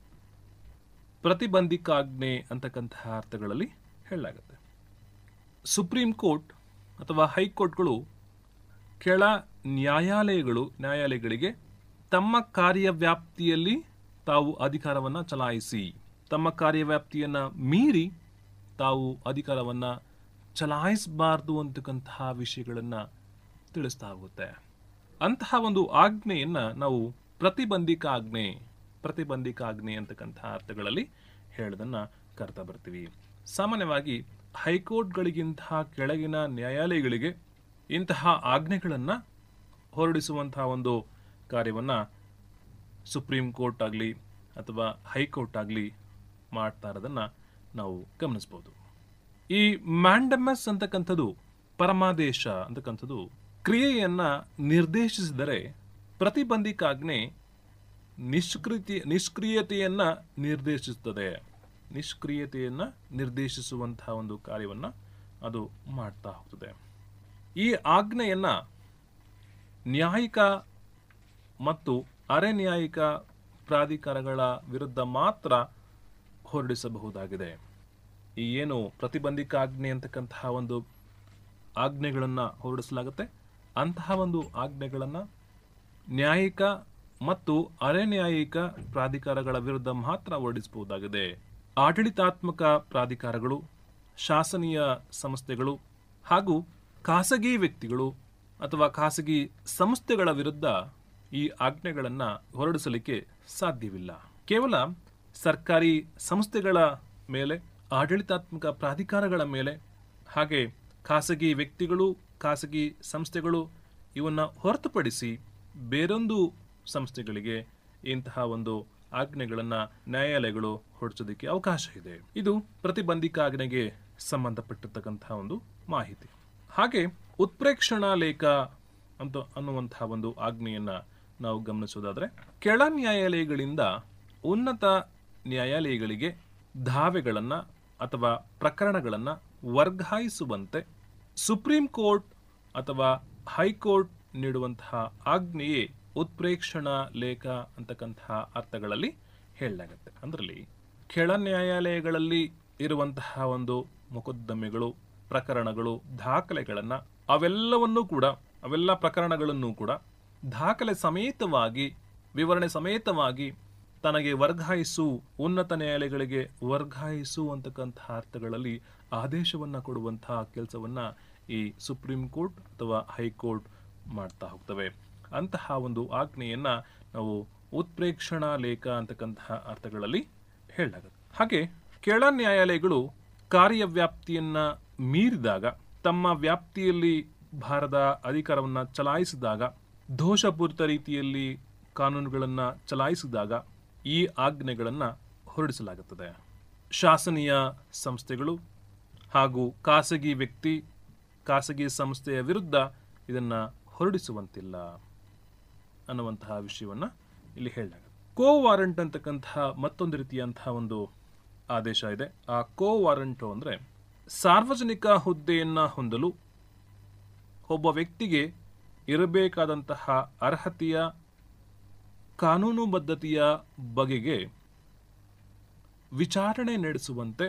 ಪ್ರತಿಬಂಧಿಕಾಜ್ಞೆ ಅಂತಕ್ಕಂತಹ ಅರ್ಥಗಳಲ್ಲಿ ಹೇಳಲಾಗುತ್ತೆ ಸುಪ್ರೀಂ ಕೋರ್ಟ್ ಅಥವಾ ಹೈಕೋರ್ಟ್ಗಳು ಕೆಳ ನ್ಯಾಯಾಲಯಗಳು ನ್ಯಾಯಾಲಯಗಳಿಗೆ ತಮ್ಮ ಕಾರ್ಯವ್ಯಾಪ್ತಿಯಲ್ಲಿ ತಾವು ಅಧಿಕಾರವನ್ನು ಚಲಾಯಿಸಿ ತಮ್ಮ ಕಾರ್ಯವ್ಯಾಪ್ತಿಯನ್ನು ಮೀರಿ ತಾವು ಅಧಿಕಾರವನ್ನು ಚಲಾಯಿಸಬಾರ್ದು ಅಂತಕ್ಕಂತಹ ವಿಷಯಗಳನ್ನು ತಿಳಿಸ್ತಾ ಹೋಗುತ್ತೆ ಅಂತಹ ಒಂದು ಆಜ್ಞೆಯನ್ನು ನಾವು ಪ್ರತಿಬಂಧಿಕ ಆಜ್ಞೆ ಪ್ರತಿಬಂಧಿಕ ಆಜ್ಞೆ ಅಂತಕ್ಕಂತಹ ಅರ್ಥಗಳಲ್ಲಿ ಹೇಳೋದನ್ನ ಕರ್ತಾ ಬರ್ತೀವಿ ಸಾಮಾನ್ಯವಾಗಿ ಹೈಕೋರ್ಟ್ಗಳಿಗಿಂತಹ ಕೆಳಗಿನ ನ್ಯಾಯಾಲಯಗಳಿಗೆ ಇಂತಹ ಆಜ್ಞೆಗಳನ್ನು ಹೊರಡಿಸುವಂತಹ ಒಂದು ಕಾರ್ಯವನ್ನು ಸುಪ್ರೀಂ ಕೋರ್ಟ್ ಆಗಲಿ ಅಥವಾ ಹೈಕೋರ್ಟ್ ಆಗಲಿ ಮಾಡ್ತಾ ಇರೋದನ್ನು ನಾವು ಗಮನಿಸ್ಬೋದು ಈ ಮ್ಯಾಂಡಮಸ್ ಅಂತಕ್ಕಂಥದ್ದು ಪರಮಾದೇಶ ಅಂತಕ್ಕಂಥದ್ದು ಕ್ರಿಯೆಯನ್ನ ನಿರ್ದೇಶಿಸಿದರೆ ಪ್ರತಿಬಂಧಿಕಾಜ್ಞೆ ನಿಷ್ಕೃತಿ ನಿಷ್ಕ್ರಿಯತೆಯನ್ನ ನಿರ್ದೇಶಿಸುತ್ತದೆ ನಿಷ್ಕ್ರಿಯತೆಯನ್ನ ನಿರ್ದೇಶಿಸುವಂತಹ ಒಂದು ಕಾರ್ಯವನ್ನ ಅದು ಮಾಡ್ತಾ ಹೋಗ್ತದೆ ಈ ಆಜ್ಞೆಯನ್ನ ನ್ಯಾಯಿಕ ಮತ್ತು ಅರೆ ನ್ಯಾಯಿಕ ಪ್ರಾಧಿಕಾರಗಳ ವಿರುದ್ಧ ಮಾತ್ರ ಹೊರಡಿಸಬಹುದಾಗಿದೆ ಈ ಏನು ಪ್ರತಿಬಂಧಿಕ ಆಜ್ಞೆ ಅಂತಕ್ಕಂತಹ ಒಂದು ಆಜ್ಞೆಗಳನ್ನು ಹೊರಡಿಸಲಾಗುತ್ತೆ ಅಂತಹ ಒಂದು ಆಜ್ಞೆಗಳನ್ನು ನ್ಯಾಯಿಕ ಮತ್ತು ಅರೆ ನ್ಯಾಯಿಕ ಪ್ರಾಧಿಕಾರಗಳ ವಿರುದ್ಧ ಮಾತ್ರ ಹೊರಡಿಸಬಹುದಾಗಿದೆ ಆಡಳಿತಾತ್ಮಕ ಪ್ರಾಧಿಕಾರಗಳು ಶಾಸನೀಯ ಸಂಸ್ಥೆಗಳು ಹಾಗೂ ಖಾಸಗಿ ವ್ಯಕ್ತಿಗಳು ಅಥವಾ ಖಾಸಗಿ ಸಂಸ್ಥೆಗಳ ವಿರುದ್ಧ ಈ ಆಜ್ಞೆಗಳನ್ನು ಹೊರಡಿಸಲಿಕ್ಕೆ ಸಾಧ್ಯವಿಲ್ಲ ಕೇವಲ ಸರ್ಕಾರಿ ಸಂಸ್ಥೆಗಳ ಮೇಲೆ ಆಡಳಿತಾತ್ಮಕ ಪ್ರಾಧಿಕಾರಗಳ ಮೇಲೆ ಹಾಗೆ ಖಾಸಗಿ ವ್ಯಕ್ತಿಗಳು ಖಾಸಗಿ ಸಂಸ್ಥೆಗಳು ಇವನ್ನ ಹೊರತುಪಡಿಸಿ ಬೇರೊಂದು ಸಂಸ್ಥೆಗಳಿಗೆ ಇಂತಹ ಒಂದು ಆಜ್ಞೆಗಳನ್ನು ನ್ಯಾಯಾಲಯಗಳು ಹೊರಡಿಸೋದಕ್ಕೆ ಅವಕಾಶ ಇದೆ ಇದು ಪ್ರತಿಬಂಧಿಕ ಆಜ್ಞೆಗೆ ಸಂಬಂಧಪಟ್ಟಿರ್ತಕ್ಕಂತಹ ಒಂದು ಮಾಹಿತಿ ಹಾಗೆ ಉತ್ಪ್ರೇಕ್ಷಣಾ ಲೇಖ ಅಂತ ಅನ್ನುವಂತಹ ಒಂದು ಆಜ್ಞೆಯನ್ನ ನಾವು ಗಮನಿಸೋದಾದ್ರೆ ಕೆಳ ನ್ಯಾಯಾಲಯಗಳಿಂದ ಉನ್ನತ ನ್ಯಾಯಾಲಯಗಳಿಗೆ ದಾವೆಗಳನ್ನ ಅಥವಾ ಪ್ರಕರಣಗಳನ್ನ ವರ್ಗಾಯಿಸುವಂತೆ ಸುಪ್ರೀಂ ಕೋರ್ಟ್ ಅಥವಾ ಹೈಕೋರ್ಟ್ ನೀಡುವಂತಹ ಆಜ್ಞೆಯೇ ಉತ್ಪ್ರೇಕ್ಷಣಾ ಲೇಖ ಅಂತಕ್ಕಂತಹ ಅರ್ಥಗಳಲ್ಲಿ ಹೇಳಲಾಗುತ್ತೆ ಅದರಲ್ಲಿ ಕೆಳ ನ್ಯಾಯಾಲಯಗಳಲ್ಲಿ ಇರುವಂತಹ ಒಂದು ಮೊಕದ್ದಮೆಗಳು ಪ್ರಕರಣಗಳು ದಾಖಲೆಗಳನ್ನು ಅವೆಲ್ಲವನ್ನೂ ಕೂಡ ಅವೆಲ್ಲ ಪ್ರಕರಣಗಳನ್ನು ಕೂಡ ದಾಖಲೆ ಸಮೇತವಾಗಿ ವಿವರಣೆ ಸಮೇತವಾಗಿ ತನಗೆ ವರ್ಗಾಯಿಸು ಉನ್ನತ ನ್ಯಾಯಾಲಯಗಳಿಗೆ ವರ್ಗಾಯಿಸು ಅಂತಕ್ಕಂತಹ ಅರ್ಥಗಳಲ್ಲಿ ಆದೇಶವನ್ನ ಕೊಡುವಂತಹ ಕೆಲಸವನ್ನ ಈ ಸುಪ್ರೀಂ ಕೋರ್ಟ್ ಅಥವಾ ಹೈಕೋರ್ಟ್ ಮಾಡ್ತಾ ಹೋಗ್ತವೆ ಅಂತಹ ಒಂದು ಆಜ್ಞೆಯನ್ನ ನಾವು ಉತ್ಪ್ರೇಕ್ಷಣಾ ಲೇಖ ಅಂತಕ್ಕಂತಹ ಅರ್ಥಗಳಲ್ಲಿ ಹೇಳಲಾಗುತ್ತೆ ಹಾಗೆ ಕೆಳ ನ್ಯಾಯಾಲಯಗಳು ಕಾರ್ಯವ್ಯಾಪ್ತಿಯನ್ನ ಮೀರಿದಾಗ ತಮ್ಮ ವ್ಯಾಪ್ತಿಯಲ್ಲಿ ಭಾರದ ಅಧಿಕಾರವನ್ನ ಚಲಾಯಿಸಿದಾಗ ದೋಷಪೂರಿತ ರೀತಿಯಲ್ಲಿ ಕಾನೂನುಗಳನ್ನು ಚಲಾಯಿಸಿದಾಗ ಈ ಆಜ್ಞೆಗಳನ್ನು ಹೊರಡಿಸಲಾಗುತ್ತದೆ ಶಾಸನೀಯ ಸಂಸ್ಥೆಗಳು ಹಾಗೂ ಖಾಸಗಿ ವ್ಯಕ್ತಿ ಖಾಸಗಿ ಸಂಸ್ಥೆಯ ವಿರುದ್ಧ ಇದನ್ನು ಹೊರಡಿಸುವಂತಿಲ್ಲ ಅನ್ನುವಂತಹ ವಿಷಯವನ್ನು ಇಲ್ಲಿ ಹೇಳಲಾಗುತ್ತೆ ಕೋ ವಾರಂಟ್ ಅಂತಕ್ಕಂತಹ ಮತ್ತೊಂದು ರೀತಿಯಂತಹ ಒಂದು ಆದೇಶ ಇದೆ ಆ ಕೋ ವಾರಂಟು ಅಂದರೆ ಸಾರ್ವಜನಿಕ ಹುದ್ದೆಯನ್ನು ಹೊಂದಲು ಒಬ್ಬ ವ್ಯಕ್ತಿಗೆ ಇರಬೇಕಾದಂತಹ ಅರ್ಹತೆಯ ಕಾನೂನುಬದ್ಧತೆಯ ಬಗೆಗೆ ವಿಚಾರಣೆ ನಡೆಸುವಂತೆ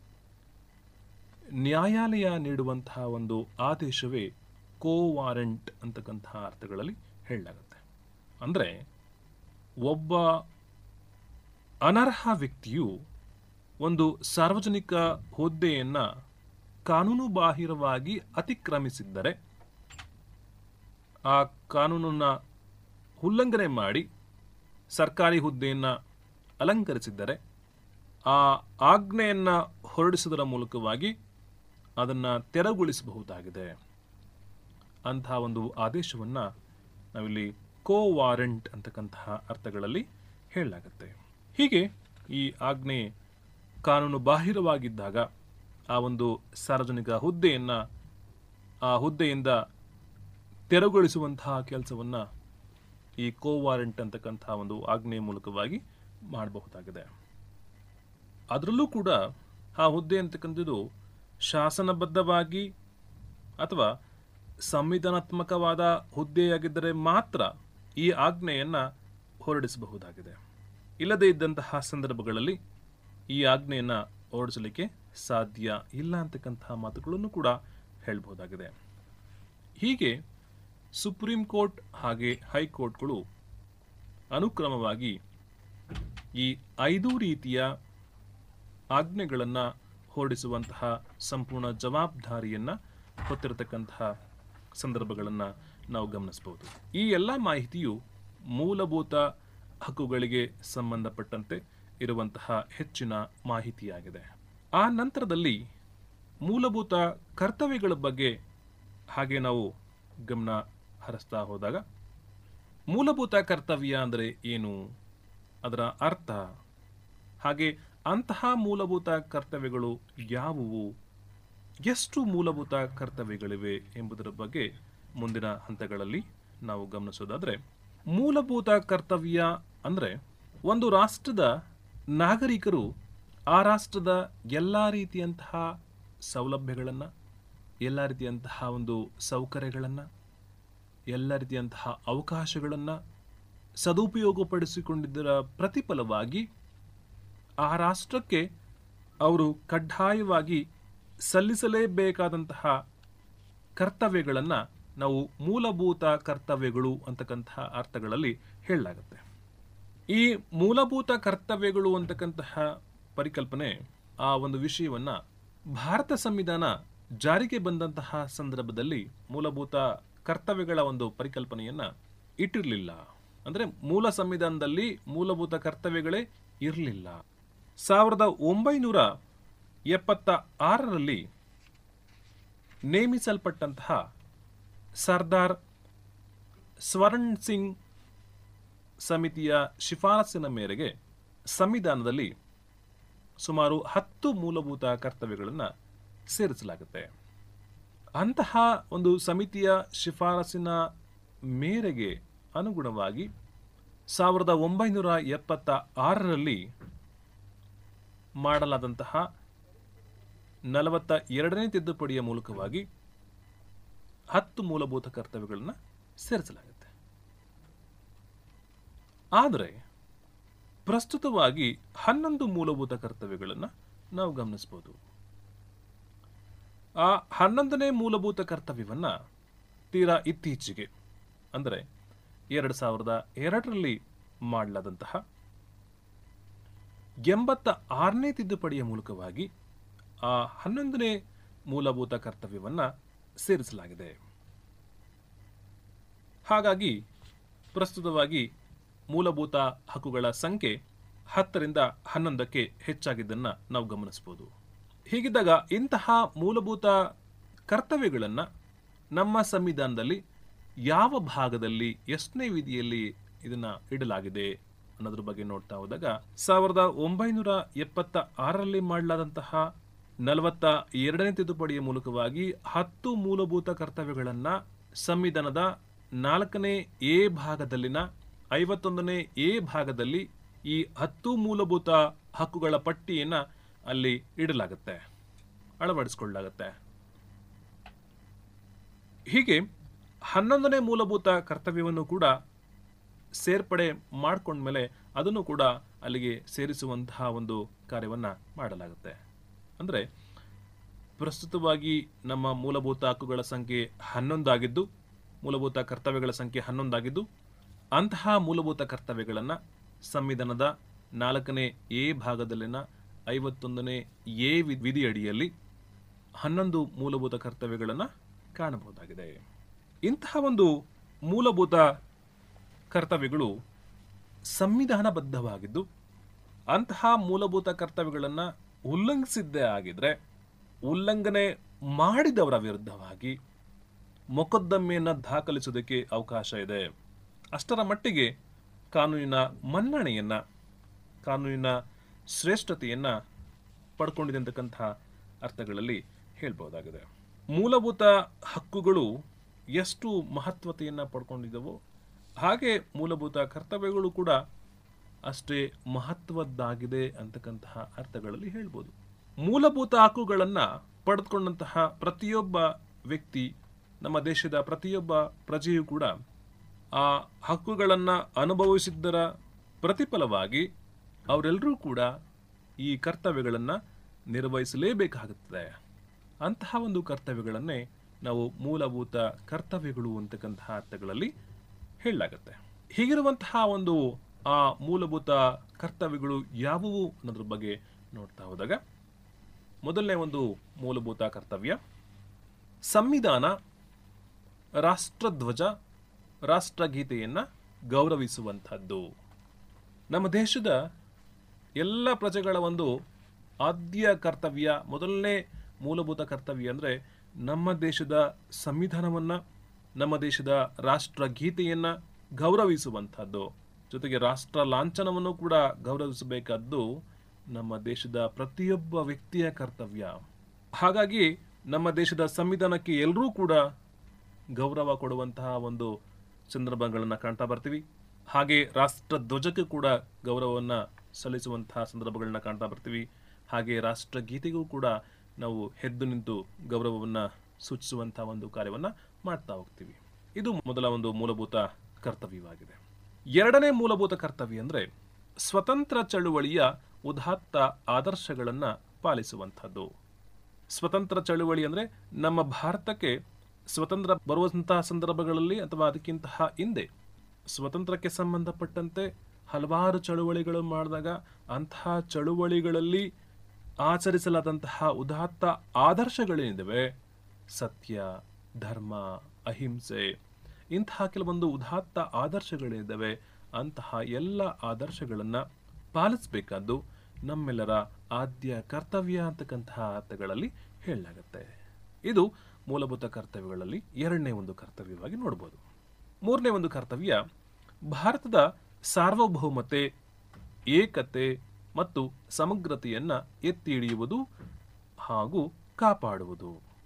ನ್ಯಾಯಾಲಯ ನೀಡುವಂತಹ ಒಂದು ಆದೇಶವೇ ಕೋ ವಾರೆಂಟ್ ಅಂತಕ್ಕಂತಹ ಅರ್ಥಗಳಲ್ಲಿ ಹೇಳಲಾಗುತ್ತೆ ಅಂದರೆ ಒಬ್ಬ ಅನರ್ಹ ವ್ಯಕ್ತಿಯು ಒಂದು ಸಾರ್ವಜನಿಕ ಹುದ್ದೆಯನ್ನು ಕಾನೂನು ಬಾಹಿರವಾಗಿ ಅತಿಕ್ರಮಿಸಿದ್ದರೆ ಆ ಕಾನೂನನ್ನ ಉಲ್ಲಂಘನೆ ಮಾಡಿ ಸರ್ಕಾರಿ ಹುದ್ದೆಯನ್ನು ಅಲಂಕರಿಸಿದ್ದರೆ ಆ ಆಜ್ಞೆಯನ್ನು ಹೊರಡಿಸುವುದರ ಮೂಲಕವಾಗಿ ಅದನ್ನು ತೆರವುಗೊಳಿಸಬಹುದಾಗಿದೆ ಅಂತಹ ಒಂದು ಆದೇಶವನ್ನು ನಾವಿಲ್ಲಿ ಕೋ ವಾರೆಂಟ್ ಅಂತಕ್ಕಂತಹ ಅರ್ಥಗಳಲ್ಲಿ ಹೇಳಲಾಗುತ್ತೆ ಹೀಗೆ ಈ ಆಜ್ಞೆ ಕಾನೂನು ಬಾಹಿರವಾಗಿದ್ದಾಗ ಆ ಒಂದು ಸಾರ್ವಜನಿಕ ಹುದ್ದೆಯನ್ನು ಆ ಹುದ್ದೆಯಿಂದ ತೆರವುಗೊಳಿಸುವಂತಹ ಕೆಲಸವನ್ನು ಈ ಕೋ ವಾರೆಂಟ್ ಅಂತಕ್ಕಂತಹ ಒಂದು ಆಜ್ಞೆಯ ಮೂಲಕವಾಗಿ ಮಾಡಬಹುದಾಗಿದೆ ಅದರಲ್ಲೂ ಕೂಡ ಆ ಹುದ್ದೆ ಅಂತಕ್ಕಂಥದ್ದು ಶಾಸನಬದ್ಧವಾಗಿ ಅಥವಾ ಸಂವಿಧಾನಾತ್ಮಕವಾದ ಹುದ್ದೆಯಾಗಿದ್ದರೆ ಮಾತ್ರ ಈ ಆಜ್ಞೆಯನ್ನ ಹೊರಡಿಸಬಹುದಾಗಿದೆ ಇಲ್ಲದೇ ಇದ್ದಂತಹ ಸಂದರ್ಭಗಳಲ್ಲಿ ಈ ಆಜ್ಞೆಯನ್ನ ಹೊರಡಿಸಲಿಕ್ಕೆ ಸಾಧ್ಯ ಇಲ್ಲ ಅಂತಕ್ಕಂತಹ ಮಾತುಗಳನ್ನು ಕೂಡ ಹೇಳ್ಬಹುದಾಗಿದೆ ಹೀಗೆ ಸುಪ್ರೀಂ ಕೋರ್ಟ್ ಹಾಗೆ ಹೈಕೋರ್ಟ್ಗಳು ಅನುಕ್ರಮವಾಗಿ ಈ ಐದು ರೀತಿಯ ಆಜ್ಞೆಗಳನ್ನು ಹೊರಡಿಸುವಂತಹ ಸಂಪೂರ್ಣ ಜವಾಬ್ದಾರಿಯನ್ನು ಹೊತ್ತಿರತಕ್ಕಂತಹ ಸಂದರ್ಭಗಳನ್ನು ನಾವು ಗಮನಿಸಬಹುದು ಈ ಎಲ್ಲ ಮಾಹಿತಿಯು ಮೂಲಭೂತ ಹಕ್ಕುಗಳಿಗೆ ಸಂಬಂಧಪಟ್ಟಂತೆ ಇರುವಂತಹ ಹೆಚ್ಚಿನ ಮಾಹಿತಿಯಾಗಿದೆ ಆ ನಂತರದಲ್ಲಿ ಮೂಲಭೂತ ಕರ್ತವ್ಯಗಳ ಬಗ್ಗೆ ಹಾಗೆ ನಾವು ಗಮನ ಹರಿಸ್ತಾ ಹೋದಾಗ ಮೂಲಭೂತ ಕರ್ತವ್ಯ ಅಂದರೆ ಏನು ಅದರ ಅರ್ಥ ಹಾಗೆ ಅಂತಹ ಮೂಲಭೂತ ಕರ್ತವ್ಯಗಳು ಯಾವುವು ಎಷ್ಟು ಮೂಲಭೂತ ಕರ್ತವ್ಯಗಳಿವೆ ಎಂಬುದರ ಬಗ್ಗೆ ಮುಂದಿನ ಹಂತಗಳಲ್ಲಿ ನಾವು ಗಮನಿಸೋದಾದ್ರೆ ಮೂಲಭೂತ ಕರ್ತವ್ಯ ಅಂದರೆ ಒಂದು ರಾಷ್ಟ್ರದ ನಾಗರಿಕರು ಆ ರಾಷ್ಟ್ರದ ಎಲ್ಲ ರೀತಿಯಂತಹ ಸೌಲಭ್ಯಗಳನ್ನು ಎಲ್ಲ ರೀತಿಯಂತಹ ಒಂದು ಸೌಕರ್ಯಗಳನ್ನು ಎಲ್ಲ ರೀತಿಯಂತಹ ಅವಕಾಶಗಳನ್ನು ಸದುಪಯೋಗಪಡಿಸಿಕೊಂಡಿದ್ದರ ಪ್ರತಿಫಲವಾಗಿ ಆ ರಾಷ್ಟ್ರಕ್ಕೆ ಅವರು ಕಡ್ಡಾಯವಾಗಿ ಸಲ್ಲಿಸಲೇಬೇಕಾದಂತಹ ಕರ್ತವ್ಯಗಳನ್ನು ನಾವು ಮೂಲಭೂತ ಕರ್ತವ್ಯಗಳು ಅಂತಕ್ಕಂತಹ ಅರ್ಥಗಳಲ್ಲಿ ಹೇಳಲಾಗುತ್ತೆ ಈ ಮೂಲಭೂತ ಕರ್ತವ್ಯಗಳು ಅಂತಕ್ಕಂತಹ ಪರಿಕಲ್ಪನೆ ಆ ಒಂದು ವಿಷಯವನ್ನ ಭಾರತ ಸಂವಿಧಾನ ಜಾರಿಗೆ ಬಂದಂತಹ ಸಂದರ್ಭದಲ್ಲಿ ಮೂಲಭೂತ ಕರ್ತವ್ಯಗಳ ಒಂದು ಪರಿಕಲ್ಪನೆಯನ್ನ ಇಟ್ಟಿರಲಿಲ್ಲ ಅಂದ್ರೆ ಮೂಲ ಸಂವಿಧಾನದಲ್ಲಿ ಮೂಲಭೂತ ಕರ್ತವ್ಯಗಳೇ ಇರಲಿಲ್ಲ ಸಾವಿರದ ಒಂಬೈನೂರ ಎಪ್ಪತ್ತ ಆರರಲ್ಲಿ ನೇಮಿಸಲ್ಪಟ್ಟಂತಹ ಸರ್ದಾರ್ ಸ್ವರಣ್ ಸಿಂಗ್ ಸಮಿತಿಯ ಶಿಫಾರಸಿನ ಮೇರೆಗೆ ಸಂವಿಧಾನದಲ್ಲಿ ಸುಮಾರು ಹತ್ತು ಮೂಲಭೂತ ಕರ್ತವ್ಯಗಳನ್ನು ಸೇರಿಸಲಾಗುತ್ತೆ ಅಂತಹ ಒಂದು ಸಮಿತಿಯ ಶಿಫಾರಸಿನ ಮೇರೆಗೆ ಅನುಗುಣವಾಗಿ ಸಾವಿರದ ಒಂಬೈನೂರ ಎಪ್ಪತ್ತ ಆರರಲ್ಲಿ ಮಾಡಲಾದಂತಹ ನಲವತ್ತ ಎರಡನೇ ತಿದ್ದುಪಡಿಯ ಮೂಲಕವಾಗಿ ಹತ್ತು ಮೂಲಭೂತ ಕರ್ತವ್ಯಗಳನ್ನು ಸೇರಿಸಲಾಗುತ್ತೆ ಆದರೆ ಪ್ರಸ್ತುತವಾಗಿ ಹನ್ನೊಂದು ಮೂಲಭೂತ ಕರ್ತವ್ಯಗಳನ್ನು ನಾವು ಗಮನಿಸಬಹುದು ಆ ಹನ್ನೊಂದನೇ ಮೂಲಭೂತ ಕರ್ತವ್ಯವನ್ನ ತೀರಾ ಇತ್ತೀಚೆಗೆ ಅಂದರೆ ಎರಡು ಸಾವಿರದ ಎರಡರಲ್ಲಿ ಮಾಡಲಾದಂತಹ ಎಂಬತ್ತ ಆರನೇ ತಿದ್ದುಪಡಿಯ ಮೂಲಕವಾಗಿ ಆ ಹನ್ನೊಂದನೇ ಮೂಲಭೂತ ಕರ್ತವ್ಯವನ್ನ ಸೇರಿಸಲಾಗಿದೆ ಹಾಗಾಗಿ ಪ್ರಸ್ತುತವಾಗಿ ಮೂಲಭೂತ ಹಕ್ಕುಗಳ ಸಂಖ್ಯೆ ಹತ್ತರಿಂದ ಹನ್ನೊಂದಕ್ಕೆ ಹೆಚ್ಚಾಗಿದ್ದನ್ನ ನಾವು ಗಮನಿಸಬಹುದು ಹೀಗಿದ್ದಾಗ ಇಂತಹ ಮೂಲಭೂತ ಕರ್ತವ್ಯಗಳನ್ನು ನಮ್ಮ ಸಂವಿಧಾನದಲ್ಲಿ ಯಾವ ಭಾಗದಲ್ಲಿ ಎಷ್ಟನೇ ವಿಧಿಯಲ್ಲಿ ಇದನ್ನ ಇಡಲಾಗಿದೆ ಅನ್ನೋದ್ರ ಬಗ್ಗೆ ನೋಡ್ತಾ ಹೋದಾಗ ಸಾವಿರದ ಒಂಬೈನೂರ ಎಪ್ಪತ್ತ ಆರರಲ್ಲಿ ಮಾಡಲಾದಂತಹ ನಲವತ್ತ ಎರಡನೇ ತಿದ್ದುಪಡಿಯ ಮೂಲಕವಾಗಿ ಹತ್ತು ಮೂಲಭೂತ ಕರ್ತವ್ಯಗಳನ್ನ ಸಂವಿಧಾನದ ನಾಲ್ಕನೇ ಎ ಭಾಗದಲ್ಲಿನ ಐವತ್ತೊಂದನೇ ಎ ಭಾಗದಲ್ಲಿ ಈ ಹತ್ತು ಮೂಲಭೂತ ಹಕ್ಕುಗಳ ಪಟ್ಟಿಯನ್ನ ಅಲ್ಲಿ ಇಡಲಾಗುತ್ತೆ ಅಳವಡಿಸಿಕೊಳ್ಳಲಾಗುತ್ತೆ ಹೀಗೆ ಹನ್ನೊಂದನೇ ಮೂಲಭೂತ ಕರ್ತವ್ಯವನ್ನು ಕೂಡ ಸೇರ್ಪಡೆ ಮಾಡ್ಕೊಂಡ್ಮೇಲೆ ಅದನ್ನು ಕೂಡ ಅಲ್ಲಿಗೆ ಸೇರಿಸುವಂತಹ ಒಂದು ಕಾರ್ಯವನ್ನ ಮಾಡಲಾಗುತ್ತೆ ಅಂದರೆ ಪ್ರಸ್ತುತವಾಗಿ ನಮ್ಮ ಮೂಲಭೂತ ಹಕ್ಕುಗಳ ಸಂಖ್ಯೆ ಹನ್ನೊಂದಾಗಿದ್ದು ಮೂಲಭೂತ ಕರ್ತವ್ಯಗಳ ಸಂಖ್ಯೆ ಹನ್ನೊಂದಾಗಿದ್ದು ಅಂತಹ ಮೂಲಭೂತ ಕರ್ತವ್ಯಗಳನ್ನು ಸಂವಿಧಾನದ ನಾಲ್ಕನೇ ಎ ಭಾಗದಲ್ಲಿನ ಐವತ್ತೊಂದನೇ ಎ ವಿ- ವಿಧಿಯಡಿಯಲ್ಲಿ ಹನ್ನೊಂದು ಮೂಲಭೂತ ಕರ್ತವ್ಯಗಳನ್ನು ಕಾಣಬಹುದಾಗಿದೆ ಇಂತಹ ಒಂದು ಮೂಲಭೂತ ಕರ್ತವ್ಯಗಳು ಸಂವಿಧಾನಬದ್ಧವಾಗಿದ್ದು ಅಂತಹ ಮೂಲಭೂತ ಕರ್ತವ್ಯಗಳನ್ನು ಉಲ್ಲಂಘಿಸಿದ್ದೇ ಆಗಿದ್ರೆ ಉಲ್ಲಂಘನೆ ಮಾಡಿದವರ ವಿರುದ್ಧವಾಗಿ ಮೊಕದ್ದಮೆಯನ್ನು ದಾಖಲಿಸುವುದಕ್ಕೆ ಅವಕಾಶ ಇದೆ ಅಷ್ಟರ ಮಟ್ಟಿಗೆ ಕಾನೂನಿನ ಮನ್ನಣೆಯನ್ನ ಕಾನೂನಿನ ಶ್ರೇಷ್ಠತೆಯನ್ನ ಪಡ್ಕೊಂಡಿದೆ ಅಂತಕ್ಕಂತಹ ಅರ್ಥಗಳಲ್ಲಿ ಹೇಳ್ಬಹುದಾಗಿದೆ ಮೂಲಭೂತ ಹಕ್ಕುಗಳು ಎಷ್ಟು ಮಹತ್ವತೆಯನ್ನ ಪಡ್ಕೊಂಡಿದ್ದವೋ ಹಾಗೆ ಮೂಲಭೂತ ಕರ್ತವ್ಯಗಳು ಕೂಡ ಅಷ್ಟೇ ಮಹತ್ವದ್ದಾಗಿದೆ ಅಂತಕ್ಕಂತಹ ಅರ್ಥಗಳಲ್ಲಿ ಹೇಳ್ಬೋದು ಮೂಲಭೂತ ಹಕ್ಕುಗಳನ್ನ ಪಡೆದುಕೊಂಡಂತಹ ಪ್ರತಿಯೊಬ್ಬ ವ್ಯಕ್ತಿ ನಮ್ಮ ದೇಶದ ಪ್ರತಿಯೊಬ್ಬ ಪ್ರಜೆಯೂ ಕೂಡ ಆ ಹಕ್ಕುಗಳನ್ನು ಅನುಭವಿಸಿದ್ದರ ಪ್ರತಿಫಲವಾಗಿ ಅವರೆಲ್ಲರೂ ಕೂಡ ಈ ಕರ್ತವ್ಯಗಳನ್ನು ನಿರ್ವಹಿಸಲೇಬೇಕಾಗುತ್ತದೆ ಅಂತಹ ಒಂದು ಕರ್ತವ್ಯಗಳನ್ನೇ ನಾವು ಮೂಲಭೂತ ಕರ್ತವ್ಯಗಳು ಅಂತಕ್ಕಂತಹ ಅರ್ಥಗಳಲ್ಲಿ ಹೇಳಲಾಗುತ್ತೆ ಹೀಗಿರುವಂತಹ ಒಂದು ಆ ಮೂಲಭೂತ ಕರ್ತವ್ಯಗಳು ಯಾವುವು ಅನ್ನೋದ್ರ ಬಗ್ಗೆ ನೋಡ್ತಾ ಹೋದಾಗ ಮೊದಲನೇ ಒಂದು ಮೂಲಭೂತ ಕರ್ತವ್ಯ ಸಂವಿಧಾನ ರಾಷ್ಟ್ರಧ್ವಜ ರಾಷ್ಟ್ರಗೀತೆಯನ್ನು ಗೌರವಿಸುವಂಥದ್ದು ನಮ್ಮ ದೇಶದ ಎಲ್ಲ ಪ್ರಜೆಗಳ ಒಂದು ಆದ್ಯ ಕರ್ತವ್ಯ ಮೊದಲನೇ ಮೂಲಭೂತ ಕರ್ತವ್ಯ ಅಂದರೆ ನಮ್ಮ ದೇಶದ ಸಂವಿಧಾನವನ್ನು ನಮ್ಮ ದೇಶದ ರಾಷ್ಟ್ರಗೀತೆಯನ್ನು ಗೌರವಿಸುವಂಥದ್ದು ಜೊತೆಗೆ ರಾಷ್ಟ್ರ ಲಾಂಛನವನ್ನು ಕೂಡ ಗೌರವಿಸಬೇಕಾದ್ದು ನಮ್ಮ ದೇಶದ ಪ್ರತಿಯೊಬ್ಬ ವ್ಯಕ್ತಿಯ ಕರ್ತವ್ಯ ಹಾಗಾಗಿ ನಮ್ಮ ದೇಶದ ಸಂವಿಧಾನಕ್ಕೆ ಎಲ್ಲರೂ ಕೂಡ ಗೌರವ ಕೊಡುವಂತಹ ಒಂದು ಸಂದರ್ಭಗಳನ್ನು ಕಾಣ್ತಾ ಬರ್ತೀವಿ ಹಾಗೆ ರಾಷ್ಟ್ರ ಧ್ವಜಕ್ಕೆ ಕೂಡ ಗೌರವವನ್ನು ಸಲ್ಲಿಸುವಂತಹ ಸಂದರ್ಭಗಳನ್ನ ಕಾಣ್ತಾ ಬರ್ತೀವಿ ಹಾಗೆ ರಾಷ್ಟ್ರಗೀತೆಗೂ ಕೂಡ ನಾವು ಎದ್ದು ನಿಂತು ಗೌರವವನ್ನು ಸೂಚಿಸುವಂತಹ ಒಂದು ಕಾರ್ಯವನ್ನು ಮಾಡ್ತಾ ಹೋಗ್ತೀವಿ ಇದು ಮೊದಲ ಒಂದು ಮೂಲಭೂತ ಕರ್ತವ್ಯವಾಗಿದೆ ಎರಡನೇ ಮೂಲಭೂತ ಕರ್ತವ್ಯ ಅಂದರೆ ಸ್ವತಂತ್ರ ಚಳುವಳಿಯ ಉದಾತ್ತ ಆದರ್ಶಗಳನ್ನು ಪಾಲಿಸುವಂಥದ್ದು ಸ್ವತಂತ್ರ ಚಳುವಳಿ ಅಂದರೆ ನಮ್ಮ ಭಾರತಕ್ಕೆ ಸ್ವತಂತ್ರ ಬರುವಂತಹ ಸಂದರ್ಭಗಳಲ್ಲಿ ಅಥವಾ ಅದಕ್ಕಿಂತ ಹಿಂದೆ ಸ್ವತಂತ್ರಕ್ಕೆ ಸಂಬಂಧಪಟ್ಟಂತೆ ಹಲವಾರು ಚಳುವಳಿಗಳು ಮಾಡಿದಾಗ ಅಂತಹ ಚಳುವಳಿಗಳಲ್ಲಿ ಆಚರಿಸಲಾದಂತಹ ಉದಾತ್ತ ಆದರ್ಶಗಳೇನಿದ್ದಾವೆ ಸತ್ಯ ಧರ್ಮ ಅಹಿಂಸೆ ಇಂತಹ ಕೆಲವೊಂದು ಉದಾತ್ತ ಆದರ್ಶಗಳೇನಿದ್ದಾವೆ ಅಂತಹ ಎಲ್ಲ ಆದರ್ಶಗಳನ್ನು ಪಾಲಿಸಬೇಕಾದ್ದು ನಮ್ಮೆಲ್ಲರ ಆದ್ಯ ಕರ್ತವ್ಯ ಅಂತಕ್ಕಂತಹ ಅರ್ಥಗಳಲ್ಲಿ ಹೇಳಲಾಗುತ್ತೆ ಇದು ಮೂಲಭೂತ ಕರ್ತವ್ಯಗಳಲ್ಲಿ ಎರಡನೇ ಒಂದು ಕರ್ತವ್ಯವಾಗಿ ನೋಡ್ಬೋದು ಮೂರನೇ ಒಂದು ಕರ್ತವ್ಯ ಭಾರತದ ಸಾರ್ವಭೌಮತೆ ಏಕತೆ ಮತ್ತು ಸಮಗ್ರತೆಯನ್ನು ಎತ್ತಿ ಹಿಡಿಯುವುದು ಹಾಗೂ ಕಾಪಾಡುವುದು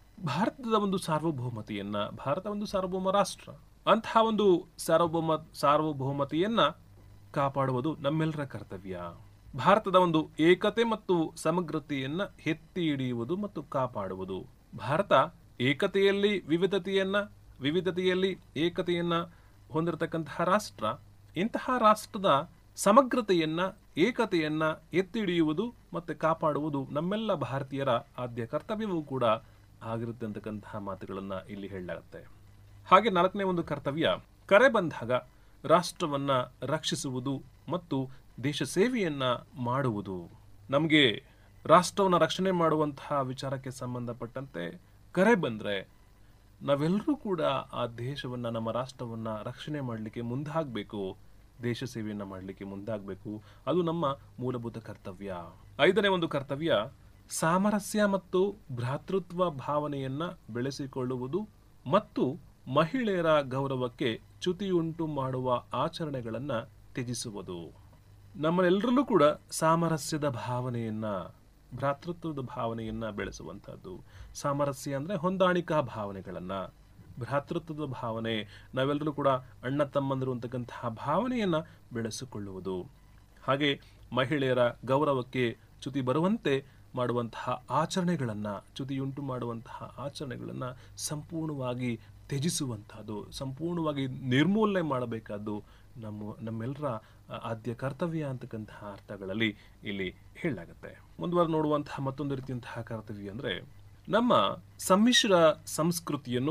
ಭಾರತದ ಒಂದು ಸಾರ್ವಭೌಮತೆಯನ್ನ ಭಾರತ ಒಂದು ಸಾರ್ವಭೌಮ ರಾಷ್ಟ್ರ ಅಂತಹ ಒಂದು ಸಾರ್ವಭೌಮ ಸಾರ್ವಭೌಮತೆಯನ್ನ ಕಾಪಾಡುವುದು ನಮ್ಮೆಲ್ಲರ ಕರ್ತವ್ಯ ಭಾರತದ ಒಂದು ಏಕತೆ ಮತ್ತು ಸಮಗ್ರತೆಯನ್ನ ಎತ್ತಿ ಹಿಡಿಯುವುದು ಮತ್ತು ಕಾಪಾಡುವುದು ಭಾರತ ಏಕತೆಯಲ್ಲಿ ವಿವಿಧತೆಯನ್ನ ವಿವಿಧತೆಯಲ್ಲಿ ಏಕತೆಯನ್ನ ಹೊಂದಿರತಕ್ಕಂತಹ ರಾಷ್ಟ್ರ ಇಂತಹ ರಾಷ್ಟ್ರದ ಸಮಗ್ರತೆಯನ್ನ ಏಕತೆಯನ್ನ ಎತ್ತಿ ಹಿಡಿಯುವುದು ಮತ್ತೆ ಕಾಪಾಡುವುದು ನಮ್ಮೆಲ್ಲ ಭಾರತೀಯರ ಆದ್ಯ ಕರ್ತವ್ಯವೂ ಕೂಡ ಆಗಿರುತ್ತೆ ಅಂತಕ್ಕಂತಹ ಮಾತುಗಳನ್ನ ಇಲ್ಲಿ ಹೇಳಲಾಗುತ್ತೆ ಹಾಗೆ ನಾಲ್ಕನೇ ಒಂದು ಕರ್ತವ್ಯ ಕರೆ ಬಂದಾಗ ರಾಷ್ಟ್ರವನ್ನ ರಕ್ಷಿಸುವುದು ಮತ್ತು ದೇಶ ಸೇವೆಯನ್ನ ಮಾಡುವುದು ನಮಗೆ ರಾಷ್ಟ್ರವನ್ನು ರಕ್ಷಣೆ ಮಾಡುವಂತಹ ವಿಚಾರಕ್ಕೆ ಸಂಬಂಧಪಟ್ಟಂತೆ ಕರೆ ಬಂದ್ರೆ ನಾವೆಲ್ಲರೂ ಕೂಡ ಆ ದೇಶವನ್ನ ನಮ್ಮ ರಾಷ್ಟ್ರವನ್ನ ರಕ್ಷಣೆ ಮಾಡಲಿಕ್ಕೆ ಮುಂದಾಗಬೇಕು ದೇಶ ಸೇವೆಯನ್ನ ಮಾಡಲಿಕ್ಕೆ ಮುಂದಾಗಬೇಕು ಅದು ನಮ್ಮ ಮೂಲಭೂತ ಕರ್ತವ್ಯ ಐದನೇ ಒಂದು ಕರ್ತವ್ಯ ಸಾಮರಸ್ಯ ಮತ್ತು ಭ್ರಾತೃತ್ವ ಭಾವನೆಯನ್ನ ಬೆಳೆಸಿಕೊಳ್ಳುವುದು ಮತ್ತು ಮಹಿಳೆಯರ ಗೌರವಕ್ಕೆ ಚ್ಯುತಿಯುಂಟು ಮಾಡುವ ಆಚರಣೆಗಳನ್ನ ತ್ಯಜಿಸುವುದು ನಮ್ಮನೆಲ್ಲರಲ್ಲೂ ಕೂಡ ಸಾಮರಸ್ಯದ ಭಾವನೆಯನ್ನ ಭ್ರಾತೃತ್ವದ ಭಾವನೆಯನ್ನ ಬೆಳೆಸುವಂತಹದ್ದು ಸಾಮರಸ್ಯ ಅಂದ್ರೆ ಹೊಂದಾಣಿಕಾ ಭಾವನೆಗಳನ್ನ ಭ್ರಾತೃತ್ವದ ಭಾವನೆ ನಾವೆಲ್ಲರೂ ಕೂಡ ಅಣ್ಣ ತಮ್ಮಂದರು ಅಂತಕ್ಕಂತಹ ಭಾವನೆಯನ್ನ ಬೆಳೆಸಿಕೊಳ್ಳುವುದು ಹಾಗೆ ಮಹಿಳೆಯರ ಗೌರವಕ್ಕೆ ಚ್ಯುತಿ ಬರುವಂತೆ ಮಾಡುವಂತಹ ಆಚರಣೆಗಳನ್ನು ಚ್ಯುತಿಯುಂಟು ಮಾಡುವಂತಹ ಆಚರಣೆಗಳನ್ನು ಸಂಪೂರ್ಣವಾಗಿ ತ್ಯಜಿಸುವಂತಹದ್ದು ಸಂಪೂರ್ಣವಾಗಿ ನಿರ್ಮೂಲನೆ ಮಾಡಬೇಕಾದ್ದು ನಮ್ಮ ನಮ್ಮೆಲ್ಲರ ಆದ್ಯ ಕರ್ತವ್ಯ ಅಂತಕ್ಕಂತಹ ಅರ್ಥಗಳಲ್ಲಿ ಇಲ್ಲಿ ಹೇಳಲಾಗುತ್ತೆ ಮುಂದುವರೆ ನೋಡುವಂತಹ ಮತ್ತೊಂದು ರೀತಿಯಂತಹ ಕರ್ತವ್ಯ ಅಂದರೆ ನಮ್ಮ ಸಮ್ಮಿಶ್ರ ಸಂಸ್ಕೃತಿಯನ್ನು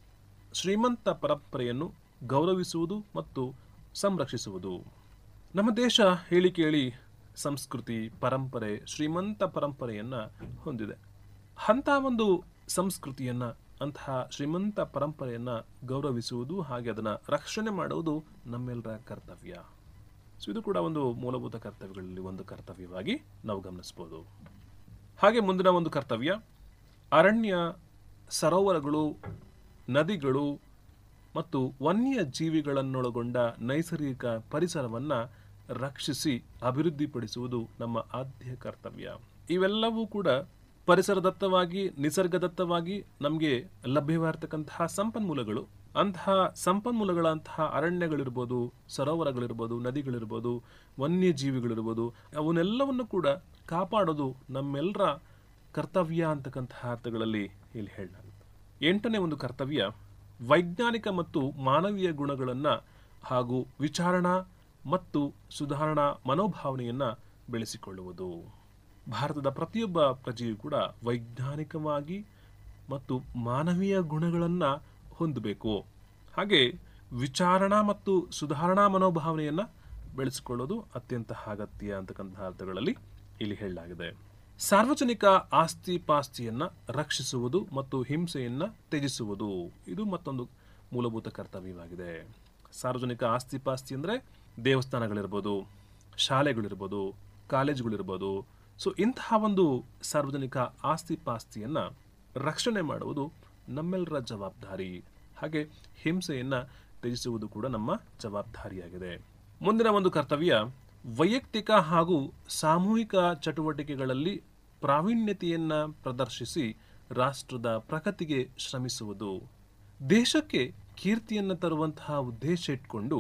ಶ್ರೀಮಂತ ಪರಂಪರೆಯನ್ನು ಗೌರವಿಸುವುದು ಮತ್ತು ಸಂರಕ್ಷಿಸುವುದು ನಮ್ಮ ದೇಶ ಹೇಳಿ ಕೇಳಿ ಸಂಸ್ಕೃತಿ ಪರಂಪರೆ ಶ್ರೀಮಂತ ಪರಂಪರೆಯನ್ನ ಹೊಂದಿದೆ ಅಂಥ ಒಂದು ಸಂಸ್ಕೃತಿಯನ್ನ ಅಂತಹ ಶ್ರೀಮಂತ ಪರಂಪರೆಯನ್ನ ಗೌರವಿಸುವುದು ಹಾಗೆ ಅದನ್ನ ರಕ್ಷಣೆ ಮಾಡುವುದು ನಮ್ಮೆಲ್ಲರ ಕರ್ತವ್ಯ ಸೊ ಇದು ಕೂಡ ಒಂದು ಮೂಲಭೂತ ಕರ್ತವ್ಯಗಳಲ್ಲಿ ಒಂದು ಕರ್ತವ್ಯವಾಗಿ ನಾವು ಗಮನಿಸಬಹುದು ಹಾಗೆ ಮುಂದಿನ ಒಂದು ಕರ್ತವ್ಯ ಅರಣ್ಯ ಸರೋವರಗಳು ನದಿಗಳು ಮತ್ತು ವನ್ಯ ಜೀವಿಗಳನ್ನೊಳಗೊಂಡ ನೈಸರ್ಗಿಕ ಪರಿಸರವನ್ನ ರಕ್ಷಿಸಿ ಅಭಿವೃದ್ಧಿಪಡಿಸುವುದು ನಮ್ಮ ಆದ್ಯ ಕರ್ತವ್ಯ ಇವೆಲ್ಲವೂ ಕೂಡ ಪರಿಸರದತ್ತವಾಗಿ ನಿಸರ್ಗದತ್ತವಾಗಿ ನಮಗೆ ಲಭ್ಯವಾಗಿರ್ತಕ್ಕಂತಹ ಸಂಪನ್ಮೂಲಗಳು ಅಂತಹ ಸಂಪನ್ಮೂಲಗಳಂತಹ ಅರಣ್ಯಗಳಿರ್ಬೋದು ಸರೋವರಗಳಿರ್ಬೋದು ನದಿಗಳಿರ್ಬೋದು ವನ್ಯಜೀವಿಗಳಿರ್ಬೋದು ಅವನ್ನೆಲ್ಲವನ್ನು ಕೂಡ ಕಾಪಾಡೋದು ನಮ್ಮೆಲ್ಲರ ಕರ್ತವ್ಯ ಅಂತಕ್ಕಂತಹ ಅರ್ಥಗಳಲ್ಲಿ ಇಲ್ಲಿ ಹೇಳಲಾಗುತ್ತೆ ಎಂಟನೇ ಒಂದು ಕರ್ತವ್ಯ ವೈಜ್ಞಾನಿಕ ಮತ್ತು ಮಾನವೀಯ ಗುಣಗಳನ್ನು ಹಾಗೂ ವಿಚಾರಣಾ ಮತ್ತು ಸುಧಾರಣಾ ಮನೋಭಾವನೆಯನ್ನು ಬೆಳೆಸಿಕೊಳ್ಳುವುದು ಭಾರತದ ಪ್ರತಿಯೊಬ್ಬ ಪ್ರಜೆಯೂ ಕೂಡ ವೈಜ್ಞಾನಿಕವಾಗಿ ಮತ್ತು ಮಾನವೀಯ ಗುಣಗಳನ್ನು ಹೊಂದಬೇಕು ಹಾಗೆ ವಿಚಾರಣಾ ಮತ್ತು ಸುಧಾರಣಾ ಮನೋಭಾವನೆಯನ್ನು ಬೆಳೆಸಿಕೊಳ್ಳೋದು ಅತ್ಯಂತ ಅಗತ್ಯ ಅಂತಕ್ಕಂತಹ ಅರ್ಥಗಳಲ್ಲಿ ಇಲ್ಲಿ ಹೇಳಲಾಗಿದೆ ಸಾರ್ವಜನಿಕ ಆಸ್ತಿ ಪಾಸ್ತಿಯನ್ನ ರಕ್ಷಿಸುವುದು ಮತ್ತು ಹಿಂಸೆಯನ್ನ ತ್ಯಜಿಸುವುದು ಇದು ಮತ್ತೊಂದು ಮೂಲಭೂತ ಕರ್ತವ್ಯವಾಗಿದೆ ಸಾರ್ವಜನಿಕ ಆಸ್ತಿ ಪಾಸ್ತಿ ಅಂದರೆ ದೇವಸ್ಥಾನಗಳಿರ್ಬೋದು ಶಾಲೆಗಳಿರ್ಬೋದು ಕಾಲೇಜುಗಳಿರ್ಬೋದು ಸೊ ಇಂತಹ ಒಂದು ಸಾರ್ವಜನಿಕ ಆಸ್ತಿ ಪಾಸ್ತಿಯನ್ನ ರಕ್ಷಣೆ ಮಾಡುವುದು ನಮ್ಮೆಲ್ಲರ ಜವಾಬ್ದಾರಿ ಹಾಗೆ ಹಿಂಸೆಯನ್ನ ತ್ಯಜಿಸುವುದು ಕೂಡ ನಮ್ಮ ಜವಾಬ್ದಾರಿಯಾಗಿದೆ ಮುಂದಿನ ಒಂದು ಕರ್ತವ್ಯ ವೈಯಕ್ತಿಕ ಹಾಗೂ ಸಾಮೂಹಿಕ ಚಟುವಟಿಕೆಗಳಲ್ಲಿ ಪ್ರಾವೀಣ್ಯತೆಯನ್ನ ಪ್ರದರ್ಶಿಸಿ ರಾಷ್ಟ್ರದ ಪ್ರಗತಿಗೆ ಶ್ರಮಿಸುವುದು ದೇಶಕ್ಕೆ ಕೀರ್ತಿಯನ್ನು ತರುವಂತಹ ಉದ್ದೇಶ ಇಟ್ಕೊಂಡು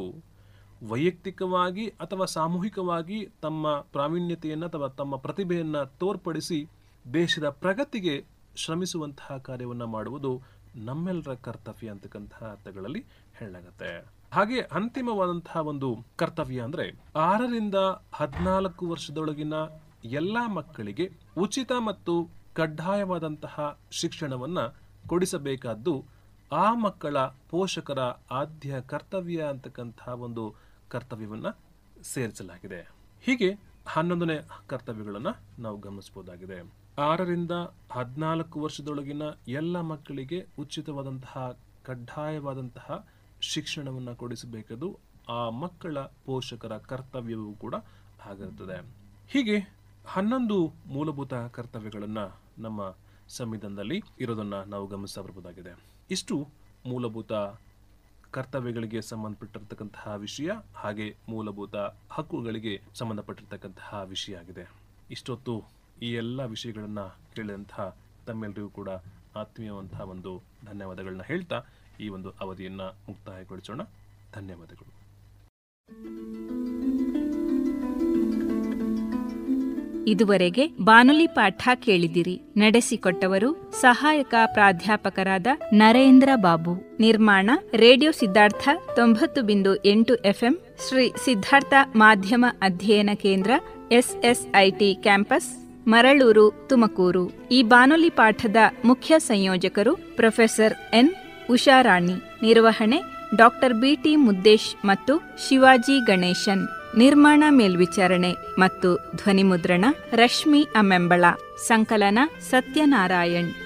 ವೈಯಕ್ತಿಕವಾಗಿ ಅಥವಾ ಸಾಮೂಹಿಕವಾಗಿ ತಮ್ಮ ಪ್ರಾವೀಣ್ಯತೆಯನ್ನು ಅಥವಾ ತಮ್ಮ ಪ್ರತಿಭೆಯನ್ನು ತೋರ್ಪಡಿಸಿ ದೇಶದ ಪ್ರಗತಿಗೆ ಶ್ರಮಿಸುವಂತಹ ಕಾರ್ಯವನ್ನು ಮಾಡುವುದು ನಮ್ಮೆಲ್ಲರ ಕರ್ತವ್ಯ ಅಂತಕ್ಕಂತಹ ಅರ್ಥಗಳಲ್ಲಿ ಹೇಳಲಾಗತ್ತೆ ಹಾಗೆ ಅಂತಿಮವಾದಂತಹ ಒಂದು ಕರ್ತವ್ಯ ಅಂದ್ರೆ ಆರರಿಂದ ಹದಿನಾಲ್ಕು ವರ್ಷದೊಳಗಿನ ಎಲ್ಲ ಮಕ್ಕಳಿಗೆ ಉಚಿತ ಮತ್ತು ಕಡ್ಡಾಯವಾದಂತಹ ಶಿಕ್ಷಣವನ್ನ ಕೊಡಿಸಬೇಕಾದ್ದು ಆ ಮಕ್ಕಳ ಪೋಷಕರ ಆದ್ಯ ಕರ್ತವ್ಯ ಅಂತಕ್ಕಂತಹ ಒಂದು ಕರ್ತವ್ಯವನ್ನ ಸೇರಿಸಲಾಗಿದೆ ಹೀಗೆ ಹನ್ನೊಂದನೇ ಕರ್ತವ್ಯಗಳನ್ನ ನಾವು ಗಮನಿಸಬಹುದಾಗಿದೆ ಆರರಿಂದ ಹದಿನಾಲ್ಕು ವರ್ಷದೊಳಗಿನ ಎಲ್ಲ ಮಕ್ಕಳಿಗೆ ಉಚಿತವಾದಂತಹ ಕಡ್ಡಾಯವಾದಂತಹ ಶಿಕ್ಷಣವನ್ನು ಕೊಡಿಸಬೇಕದು ಆ ಮಕ್ಕಳ ಪೋಷಕರ ಕರ್ತವ್ಯವೂ ಕೂಡ ಆಗಿರುತ್ತದೆ ಹೀಗೆ ಹನ್ನೊಂದು ಮೂಲಭೂತ ಕರ್ತವ್ಯಗಳನ್ನ ನಮ್ಮ ಸಂವಿಧಾನದಲ್ಲಿ ಇರೋದನ್ನ ನಾವು ಗಮನಿಸ್ತಾ ಬರಬಹುದಾಗಿದೆ ಇಷ್ಟು ಮೂಲಭೂತ ಕರ್ತವ್ಯಗಳಿಗೆ ಸಂಬಂಧಪಟ್ಟಿರ್ತಕ್ಕಂತಹ ವಿಷಯ ಹಾಗೆ ಮೂಲಭೂತ ಹಕ್ಕುಗಳಿಗೆ ಸಂಬಂಧಪಟ್ಟಿರ್ತಕ್ಕಂತಹ ವಿಷಯ ಆಗಿದೆ ಇಷ್ಟೊತ್ತು ಈ ಎಲ್ಲ ವಿಷಯಗಳನ್ನ ಕೇಳಿದಂತಹ ತಮ್ಮೆಲ್ಲರಿಗೂ ಕೂಡ ಆತ್ಮೀಯವಂತಹ ಒಂದು ಧನ್ಯವಾದಗಳನ್ನ ಹೇಳ್ತಾ ಈ ಒಂದು ಅವಧಿಯನ್ನ ಮುಕ್ತಾಯಗೊಳಿಸೋಣ ಧನ್ಯವಾದಗಳು ಇದುವರೆಗೆ ಬಾನುಲಿ ಪಾಠ ಕೇಳಿದಿರಿ ನಡೆಸಿಕೊಟ್ಟವರು ಸಹಾಯಕ ಪ್ರಾಧ್ಯಾಪಕರಾದ ನರೇಂದ್ರ ಬಾಬು ನಿರ್ಮಾಣ ರೇಡಿಯೋ ಸಿದ್ಧಾರ್ಥ ತೊಂಬತ್ತು ಬಿಂದು ಎಂಟು ಎಫ್ಎಂ ಶ್ರೀ ಸಿದ್ಧಾರ್ಥ ಮಾಧ್ಯಮ ಅಧ್ಯಯನ ಕೇಂದ್ರ ಎಸ್ಎಸ್ಐಟಿ ಕ್ಯಾಂಪಸ್ ಮರಳೂರು ತುಮಕೂರು ಈ ಬಾನುಲಿ ಪಾಠದ ಮುಖ್ಯ ಸಂಯೋಜಕರು ಪ್ರೊಫೆಸರ್ ಎನ್ ಉಷಾರಾಣಿ ನಿರ್ವಹಣೆ ಡಾಕ್ಟರ್ ಬಿಟಿ ಮುದ್ದೇಶ್ ಮತ್ತು ಶಿವಾಜಿ ಗಣೇಶನ್ ನಿರ್ಮಾಣ ಮೇಲ್ವಿಚಾರಣೆ ಮತ್ತು ಧ್ವನಿಮುದ್ರಣ ರಶ್ಮಿ ಅಮೆಂಬಳ ಸಂಕಲನ ಸತ್ಯನಾರಾಯಣ್